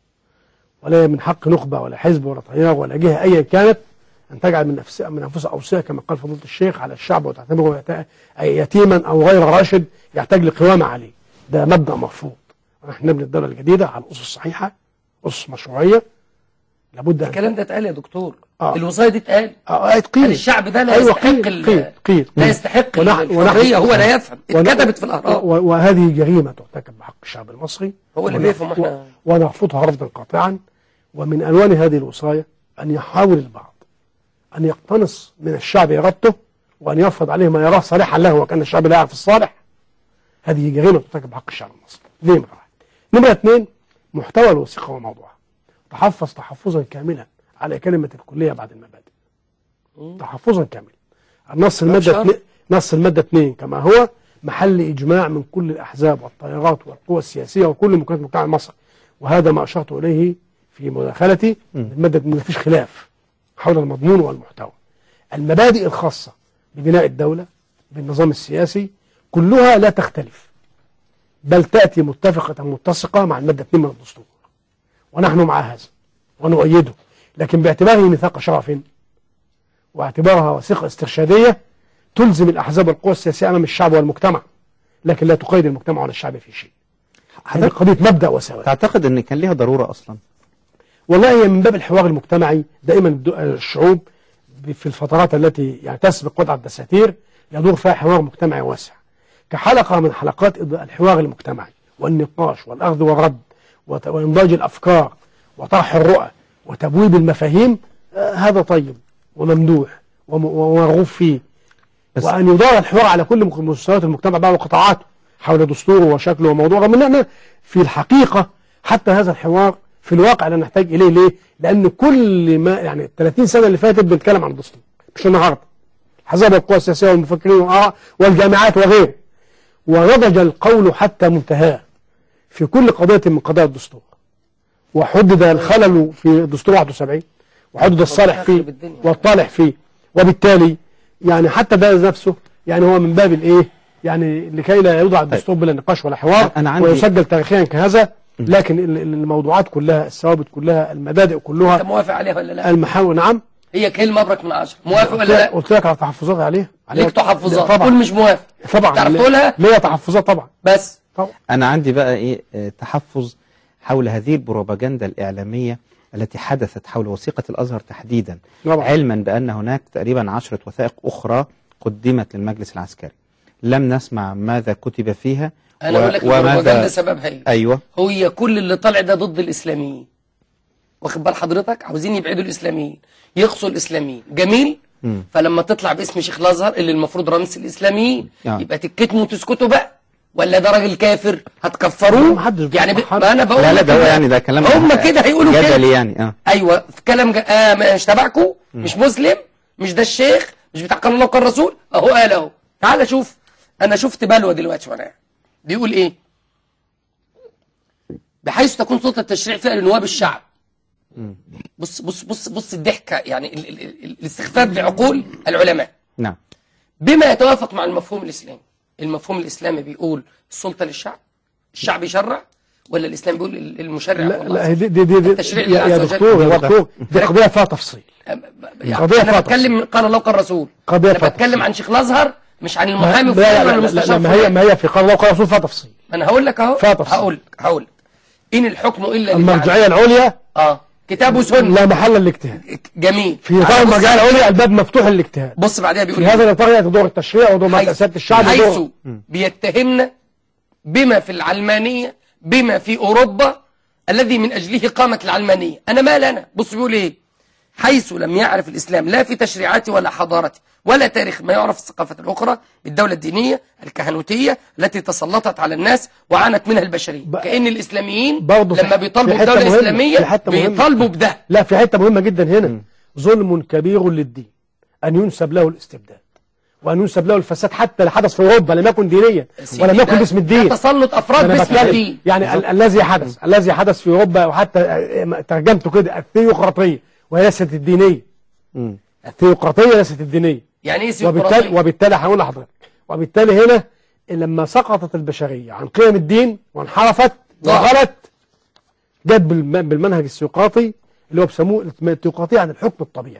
ولا من حق نخبة ولا حزب ولا تيار ولا جهة أيا كانت أن تجعل من نفسها من أنفسها أوصية كما قال فضيلة الشيخ على الشعب وتعتبره يت- أي يتيما أو غير راشد يحتاج لقوامة عليه ده مبدأ مرفوض ونحن نبني الدولة الجديدة على أسس صحيحة أسس مشروعية لابد أن الكلام ده اتقال يا دكتور آه. الوصاية دي اتقال آه، آه، قيل قال الشعب ده لا أيوة يستحق قيل ال- قيل قيل لا يستحق ونحن- الحرية ونحن- هو لا يفهم ون- اتكتبت في الأهرام و- وهذه جريمة ترتكب بحق الشعب المصري هو اللي ونرف- بيفهم احنا و- ونرفضها رفضا قاطعا ومن ألوان هذه الوصاية أن يحاول البعض أن يقتنص من الشعب إرادته وأن يرفض عليه ما يراه صالحا له وكان الشعب لا يعرف الصالح هذه جريمة ترتكب بحق الشعب المصري دي نمرة واحد نمرة اثنين محتوى الوثيقة وموضوعها تحفظ تحفظا كاملا على كلمة الكلية بعد المبادئ تحفظا كاملا النص المادة شرط. اتنين- نص المادة 2 كما هو محل إجماع من كل الأحزاب والتيارات والقوى السياسية وكل مكونات المجتمع المصري وهذا ما أشرت إليه في مداخلتي المادة ما فيش خلاف حول المضمون والمحتوى المبادئ الخاصة ببناء الدولة بالنظام السياسي كلها لا تختلف بل تأتي متفقة متسقة مع المادة 2 من الدستور ونحن مع هذا ونؤيده لكن باعتباره ميثاق شرف واعتبارها وثيقة استرشادية تلزم الأحزاب والقوى السياسية أمام الشعب والمجتمع لكن لا تقيد المجتمع ولا الشعب في شيء هذه قضية مبدأ وسواد تعتقد ان كان ليها ضرورة اصلا والله هي من باب الحوار المجتمعي دائما الد- الشعوب ب- في الفترات التي يعني تسبق وضع الدساتير يدور فيها حوار مجتمعي واسع كحلقة من حلقات إض- الحوار المجتمعي والنقاش والأخذ والرد وت- وإنضاج الأفكار وطرح الرؤى وتبويب المفاهيم آه، هذا طيب وممدوح وم- ومرغوب فيه بس- وأن يدار الحوار على كل مك- مستويات المجتمع بقى وقطاعاته حول دستوره وشكله وموضوعه رغم أن احنا في الحقيقة حتى هذا الحوار في الواقع لا نحتاج اليه ليه؟ لان كل ما يعني 30 سنه اللي فاتت بنتكلم عن الدستور مش النهارده حسب القوى السياسيه والمفكرين والآراء والجامعات وغيره ونضج القول حتى منتهاه في كل قضيه من قضايا الدستور وحدد الخلل في دستور 71 وحدد الصالح فيه والطالح فيه وبالتالي يعني حتى ده نفسه يعني هو من باب الايه يعني لكي لا يوضع الدستور بلا نقاش ولا حوار أنا عندي- ويسجل تاريخيا كهذا لكن ال- ال- الموضوعات كلها الثوابت كلها المبادئ انت كلها موافق عليها ولا لا المحاور نعم هي كلمه ابرك من عشرة موافق ولا لا قلت لك على تحفظات عليها ليك تحفظات طبعا قول مش موافق طبعا تعرف تقولها ليا تحفظات طبعا بس أنا عندي بقى إيه آه، تحفظ حول هذه البروباجندا الإعلامية التي حدثت حول وثيقة الأزهر تحديدا طبعا. علما بأن هناك تقريبا عشرة وثائق أخرى قدمت للمجلس العسكري لم نسمع ماذا كتب فيها انا اقول لك البروباجندا سببها ايه أيوة هي كل اللي طالع ده ضد الاسلاميين واخد بال حضرتك عاوزين يبعدوا الاسلاميين يقصوا الاسلاميين جميل مم. فلما تطلع باسم شيخ الازهر اللي المفروض رئيس الاسلاميين آه. يبقى تتكتموا وتسكتوا بقى ولا ده راجل كافر هتكفروه يعني ب... ما انا بقول لا لا لك ده هو كده. يعني ده كلام هم كده هيقولوا كده جدلي يعني اه ايوه في كلام جا... آه مش تبعكم مش مسلم مش ده الشيخ مش بتاع قال الله وقال الرسول اهو قال اهو تعال شوف انا شفت بلوى دلوقتي وانا قاعد. بيقول ايه بحيث تكون سلطه التشريع فيها لنواب الشعب بص بص بص بص الضحكه يعني ال... ال... ال... الاستخفاف بعقول العلماء نعم بما يتوافق مع المفهوم الاسلامي المفهوم الاسلامي بيقول السلطه للشعب الشعب يشرع ولا الاسلام بيقول المشرع هو لا الله لا دي دي دي, دي التشريع يا, لله يا عز وجل. دكتور يا دكتور دي قضيه فيها تفصيل يعني قضية انا فيها بتكلم من قال الله وقال الرسول قضية انا فيها بتكلم عن شيخ الازهر مش عن ما- المحامي لا فلان لا ولا لا, لا, المستشار ما هي فلان ما هي في قال الله وقال الرسول فيها تفصيل انا هقول لك اهو فيها تفصيل. هقول هقول لك. ان الحكم الا لله المرجعيه العليا اه كتاب وسنه لا محل للاجتهاد جميل في اطار تعال بص المرجعيه على- العليا الباب مفتوح للاجتهاد بص بعدها بيقول في إيه؟ هذا الاطار ياتي دور التشريع ودور مؤسسات الشعب حيث ودور بيتهمنا بما في العلمانية بما في أوروبا الذي من أجله قامت العلمانية أنا مال أنا بص بيقول إيه حيث لم يعرف الإسلام لا في تشريعاته ولا حضارته ولا تاريخ ما يعرف الثقافة الأخرى الدولة الدينية الكهنوتية التي تسلطت على الناس وعانت منها البشرية كأن الإسلاميين برضه في- لما بيطالبوا في حتة بدولة مهمة، إسلامية في حتة مهمة. بيطالبوا بده لا في حته مهمه جدا هنا ظلم كبير للدين ان ينسب له الاستبداد وان ينسب له الفساد حتى اللي حدث في اوروبا لم يكن دينيا سيدي، ولم يكن ده- باسم الدين ده تسلط أفراد أنا باسم بتكلم. الدين يعني ال- الذي حدث الذي حدث في اوروبا وحتى آه، ترجمته كده الثيوقراطيه وهي ليست الدينيه الثيوقراطيه ليست الدينيه يعني إيه وبالتالي سيقراطية؟ وبالتالي هقول لحضرتك وبالتالي هنا لما سقطت البشريه عن قيم الدين وانحرفت وغلت جت بالم- بالمنهج السيقراطي اللي هو بيسموه الثيوقراطيه عن الحكم الطبيعي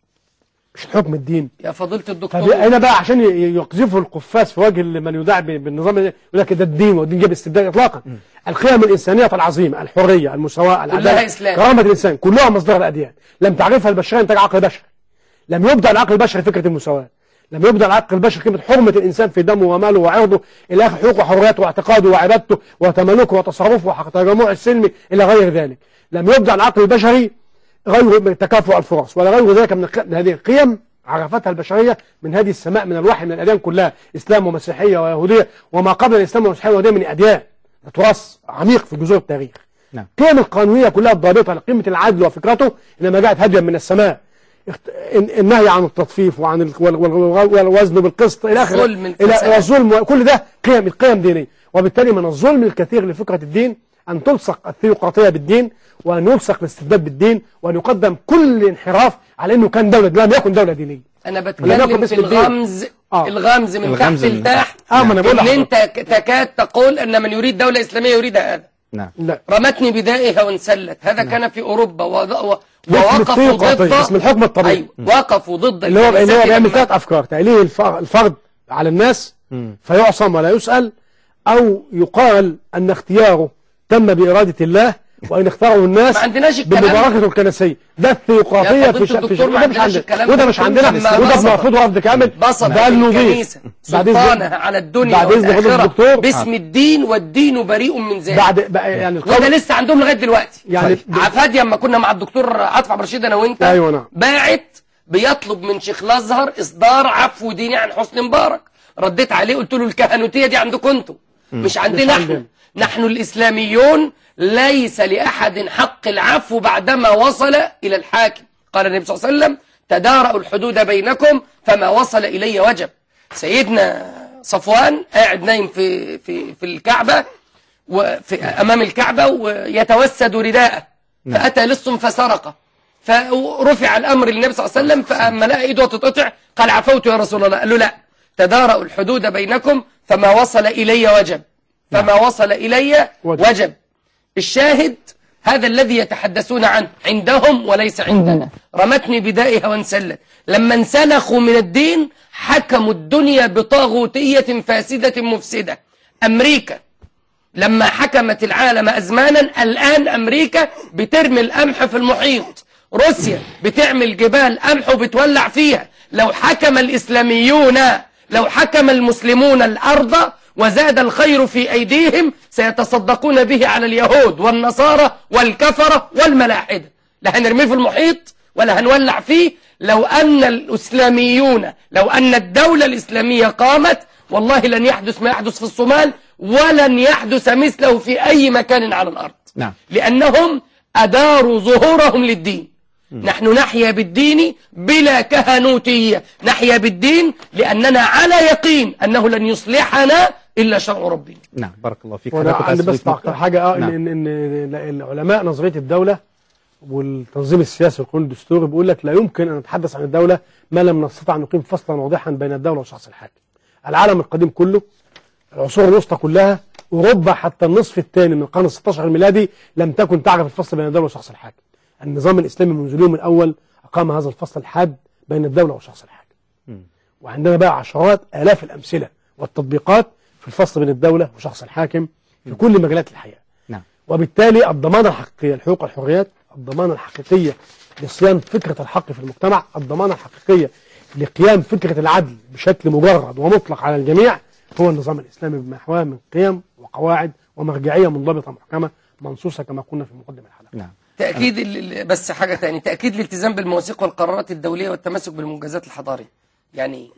مش الحكم الديني يا فضيلة الدكتور فهنا بقى عشان ي- يقذفوا القفاز في وجه من يدعي ب- بالنظام يقول لك ده الدين والدين جاب استبداد اطلاقا القيم الانسانيه العظيمه الحريه المساواه العداله إسلام. كرامه الانسان كلها مصدر الاديان لم تعرفها البشريه انتاج عقل بشري لم يبدا العقل البشري فكره المساواه لم يبدا العقل البشري كلمه حرمه الانسان في دمه وماله وعرضه الى اخر حقوقه وحرياته واعتقاده وعبادته وتملكه وتصرفه وتجمعه السلمي الى غير ذلك لم يبدا العقل البشري غير تكافؤ الفرص ولا غير ذلك من الق- من هذه القيم عرفتها البشرية من هذه السماء من الوحي من الأديان كلها إسلام ومسيحية ويهودية وما قبل الإسلام والمسيحية واليهودية من أديان تراث عميق في جذور التاريخ نعم. قيم القانونية كلها الضابطة لقيمة العدل وفكرته إنما جاءت هديا من السماء اخت- إن- النهي عن التطفيف وعن ال- وال- وال- والوزن بالقسط إلى آخره الظلم، إلى الفساد. إلى الظلم كل ده قيم القيم دينية وبالتالي من الظلم الكثير لفكرة الدين أن تلصق الثيوقراطية بالدين وأن يلصق الاستبداد بالدين وأن يقدم كل انحراف على أنه كان دولة لم يكن دولة دينية انا ولم يكن بتكلم في باسم الدين. الغمز آه. الغمز من الغمز تحت من لتحت آه، ما أنا بقول ان لحضرتك. انت ك- تكاد تقول ان من يريد دولة اسلامية يريد هذا نعم لا رمتني بدائها وانسلت هذا كان في اوروبا وض... و... ده اسم ووقفوا الثيوقراطية ضد اسم الحكم الطبيعي ايوه وقفوا ضد اللي هو اللي هو الكنيسة بيعمل لما- ثلاث افكار تأليه الف- الفرد على الناس فيعصم ولا يسأل او يقال ان اختياره تم بإرادة الله وان اختاره الناس ما عندناش الكلام ده. بالمباركة الكنسية ده الثيوقراطية يا في فضيلة ش- في الدكتور ش- ما وده مش عندناش عندنا الكلام وده ده. مش عندنا لما وده بسط- بنرفضه رفض كامل بسط ده النظيف الكنيسة بعد إذن- سلطانها على الدنيا بعد إذن فضيلة والآخرة الدكتور. باسم الدين والدين بريء من ذلك بعد بقى يعني وده القول لسه عندهم لغايه دلوقتي يعني عفادي اما كنا مع الدكتور عاطف عبد الرشيد انا وانت أيوة نعم. باعت بيطلب من شيخ الازهر اصدار عفو ديني عن حسني مبارك رديت عليه قلت له الكهنوتيه دي عندكم انتوا مش عندنا مش احنا عندنا. نحن الإسلاميون ليس لأحد حق العفو بعدما وصل إلى الحاكم قال النبي صلى الله عليه وسلم تدارأوا الحدود بينكم فما وصل إلي وجب سيدنا صفوان قاعد نايم في في في الكعبة وفي أمام الكعبة ويتوسد رداءه نعم. فأتى لص فسرقه فرفع الأمر للنبي صلى الله عليه وسلم فأما لقى إيده تتقطع قال عفوت يا رسول الله قال له لا تدارأوا الحدود بينكم فما وصل إلي وجب فما وصل إلي وجب. وجب الشاهد هذا الذي يتحدثون عنه عندهم وليس عندنا رمتني بدائها وانسلت لما انسلخوا من الدين حكموا الدنيا بطاغوتية فاسدة مفسدة أمريكا لما حكمت العالم أزمانا الآن أمريكا بترمي القمح في المحيط روسيا بتعمل جبال قمح وبتولع فيها لو حكم الإسلاميون لو حكم المسلمون الأرض وزاد الخير في أيديهم سيتصدقون به على اليهود والنصارى والكفرة والملاحدة لا هنرميه في المحيط ولا هنولع فيه لو أن الإسلاميون لو أن الدولة الإسلامية قامت والله لن يحدث ما يحدث في الصومال ولن يحدث مثله في أي مكان على الأرض نعم لأنهم أداروا ظهورهم للدين نحن نحيا بالدين بلا كهنوتية نحيا بالدين لأننا على يقين أنه لن يصلحنا إلا شرع ربنا نعم بارك الله فيك وانا حضرتك عندي عايز بس تضيف نقطة؟ تعقيب حاجه اه نعم. ان ان إن العلماء نظريه الدوله والتنظيم السياسي والقانون الدستوري بيقول لك لا يمكن ان نتحدث عن الدوله ما لم نستطع ان نقيم فصلا واضحا بين الدوله والشخص الحاكم. العالم القديم كله العصور الوسطى كلها اوروبا حتى النصف الثاني من القرن ال 16 الميلادي لم تكن تعرف الفصل بين الدوله والشخص الحاكم. النظام الاسلامي منذ اليوم الاول اقام هذا الفصل الحاد بين الدوله والشخص الحاكم. وعندنا بقى عشرات آلاف الأمثلة والتطبيقات في الفصل بين الدولة وشخص الحاكم في كل مجالات الحياة نعم وبالتالي الضمانة الحقيقية لحقوق الحريات الضمانة الحقيقية لصيانة فكرة الحق في المجتمع الضمانة الحقيقية لقيام فكرة العدل بشكل مجرد ومطلق على الجميع هو النظام الإسلامي بما يحواه من قيم وقواعد ومرجعية منضبطة محكمة منصوصة كما قلنا في مقدمة الحلقة نعم تأكيد ال- ال- بس حاجة تاني تأكيد الالتزام بالمواثيق والقرارات الدولية والتمسك بالمنجزات الحضارية يعني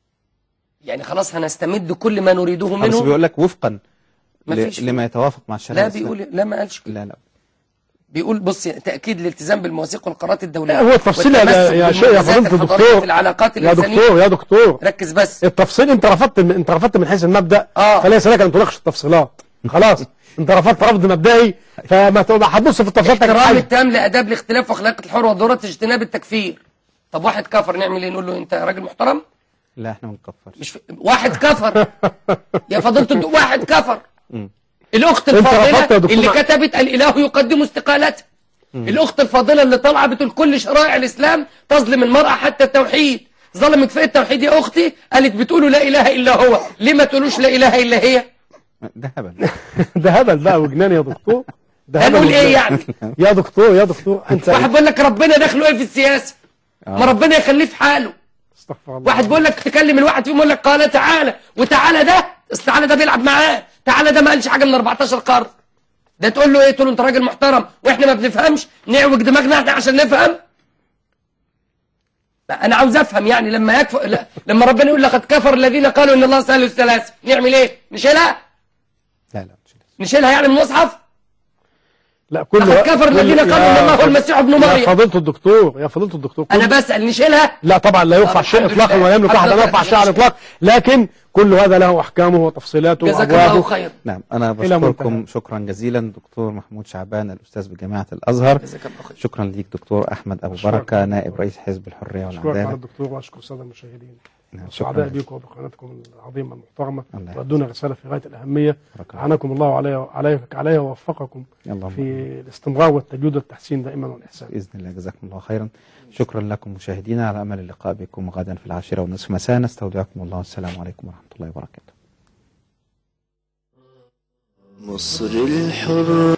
يعني خلاص هنستمد كل ما نريده بس منه بيقول لك وفقا ما ل- فيش. لما يتوافق مع الشريعة لا الإسلامية. بيقول لا ما قالش كده لا لا بيقول بص تأكيد الالتزام بالمواثيق والقرارات الدولية هو التفصيل يا والتمسك يا شيخ يا بالمنجزات فضيلة الحضارية الدكتور في العلاقات يا الإنسانية دكتور يا دكتور ركز بس التفصيل انت رفضت من انت رفضت من حيث المبدا آه. فليس لك ان تناقش التفصيلات خلاص انت رفضت رفض مبدئي فما تبقى هتبص في التفصيلات احترام تجد التام لآداب الاختلاف وأخلاق الحر وضرورة اجتناب التكفير طب واحد كفر نعمل ايه نقول له انت راجل محترم لا احنا ما بنكفرش مش ف... واحد كفر يا فضيلة الد- واحد كفر مم. الأخت انت رفضت يا الفاضلة دكتور اللي مع- كتبت الإله يقدم استقالته الأخت الفاضلة اللي طالعة بتقول كل شرائع الإسلام تظلم المرأة حتى التوحيد ظلمت في التوحيد يا أختي قالت بتقولوا لا إله إلا هو ليه ما تقولوش لا إله إلا هي ده هبل ده هبل بقى وجنان يا دكتور ده هبل هنقول إيه وجنان. يعني يا دكتور يا دكتور انت واحد بيقول لك ربنا دخله إيه في السياسة ما ربنا يخليه في حاله استغفر الله واحد بيقول لك تكلم الواحد فيهم يقول لك قال تعالى وتعالى ده اصل تعالى ده بيلعب معاه تعالى ده ما قالش حاجه من 14 قرن ده تقول له ايه تقول له انت راجل محترم واحنا ما بنفهمش نعوج دماغنا احنا عشان نفهم لا انا عاوز افهم يعني لما يكفر لا لما ربنا يقول لقد كفر الذين قالوا ان الله ثالث ثلاثه نعمل ايه نشيلها لا لا مش لازم. نشيلها يعني من المصحف لا كل لقد كفر الذين قالوا ان الله هو المسيح ابن يا مريم فضيلة الدكتور يا فضيلة الدكتور كل- انا بسال نشيلها لا طبعا لا يرفع طب شيء الحمد اطلاقا لله. ولا يملك احد ان الحمد يرفع لله. شيء على الاطلاق لكن كل هذا له احكامه وتفصيلاته جزاك الله وابوابه خير نعم أنا إلى بشكركم منتهى. شكرا جزيلا دكتور محمود شعبان الأستاذ بجامعة الأزهر جزاك الله خير شكرا ليك دكتور أحمد أبو أشكرك. بركة نائب رئيس حزب الحرية اشكرك على والعدالة الدكتور واشكر الساده المشاهدين نعم، سعداء شكرا بكم وبقناتكم العظيمه المحترمه الله تؤدون رساله في غايه الاهميه بارك الله. اعانكم الله علي علي علي ووفقكم اللهم في الاستمرار والتجويد والتحسين دائما والاحسان بإذن الله جزاكم الله خيرا شكرا لكم مشاهدينا على أمل اللقاء بكم غدا في العاشرة ونصف مساء نستودعكم الله والسلام عليكم ورحمة الله وبركاته مصر الحر